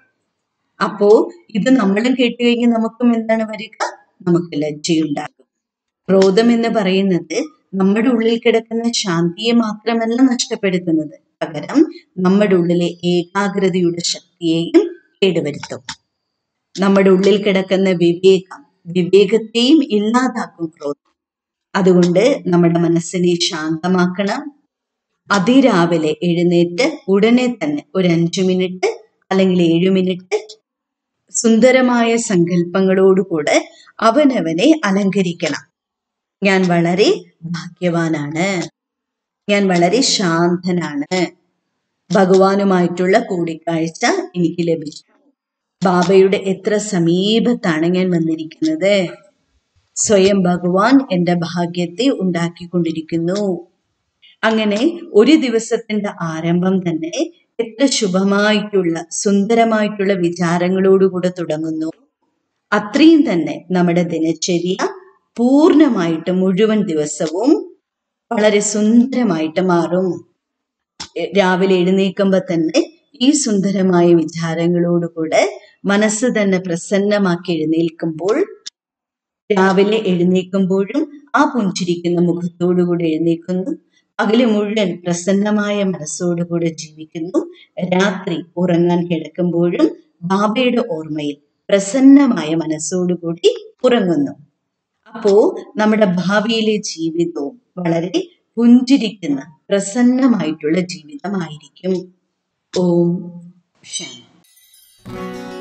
അപ്പോ ഇത് നമ്മളും കേട്ട് കഴിഞ്ഞ് നമുക്കും എന്താണ് വരിക നമുക്ക് ലജ്ജയുണ്ടാകും ക്രോധം എന്ന് പറയുന്നത് നമ്മുടെ ഉള്ളിൽ കിടക്കുന്ന ശാന്തിയെ മാത്രമല്ല നഷ്ടപ്പെടുത്തുന്നത് പകരം നമ്മുടെ ഉള്ളിലെ ഏകാഗ്രതയുടെ ശക്തിയെയും കേടുവരുത്തും നമ്മുടെ ഉള്ളിൽ കിടക്കുന്ന വിവേകം വിവേകത്തെയും ഇല്ലാതാക്കും ക്രോധം അതുകൊണ്ട് നമ്മുടെ മനസ്സിനെ ശാന്തമാക്കണം അതിരാവിലെ എഴുന്നേറ്റ് ഉടനെ തന്നെ ഒരു അഞ്ചു മിനിറ്റ് അല്ലെങ്കിൽ ഏഴു മിനിറ്റ് സുന്ദരമായ സങ്കല്പങ്ങളോടുകൂടെ അവനവനെ അലങ്കരിക്കണം ഞാൻ വളരെ ഭാഗ്യവാനാണ് ഞാൻ വളരെ ശാന്തനാണ് ഭഗവാനുമായിട്ടുള്ള കൂടിക്കാഴ്ച എനിക്ക് ലഭിച്ചു ബാബയുടെ എത്ര സമീപത്താണ് ഞാൻ വന്നിരിക്കുന്നത് സ്വയം ഭഗവാൻ എന്റെ ഭാഗ്യത്തെ ഉണ്ടാക്കിക്കൊണ്ടിരിക്കുന്നു അങ്ങനെ ഒരു ദിവസത്തിന്റെ ആരംഭം തന്നെ എത്ര ശുഭമായിട്ടുള്ള സുന്ദരമായിട്ടുള്ള വിചാരങ്ങളോടുകൂടെ തുടങ്ങുന്നു അത്രയും തന്നെ നമ്മുടെ ദിനചര്യ പൂർണ്ണമായിട്ട് മുഴുവൻ ദിവസവും വളരെ സുന്ദരമായിട്ട് മാറും എ- രാവിലെ എഴുന്നേൽക്കുമ്പോ തന്നെ ഈ സുന്ദരമായ വിചാരങ്ങളോടുകൂടെ മനസ്സ് തന്നെ പ്രസന്നമാക്കി എഴുന്നേൽക്കുമ്പോൾ രാവിലെ എഴുന്നേൽക്കുമ്പോഴും ആ പുഞ്ചിരിക്കുന്ന മുഖത്തോടുകൂടി എഴുന്നേൽക്കുന്നു പകല് മുഴുവൻ പ്രസന്നമായ മനസ്സോടുകൂടെ ജീവിക്കുന്നു രാത്രി ഉറങ്ങാൻ കിടക്കുമ്പോഴും ബാബയുടെ ഓർമ്മയിൽ പ്രസന്നമായ മനസ്സോടുകൂടി ഉറങ്ങുന്നു അപ്പോ നമ്മുടെ ഭാവിയിലെ ജീവിതവും വളരെ പുഞ്ചിരിക്കുന്ന പ്രസന്നമായിട്ടുള്ള ജീവിതമായിരിക്കും ഓം ശാന്തി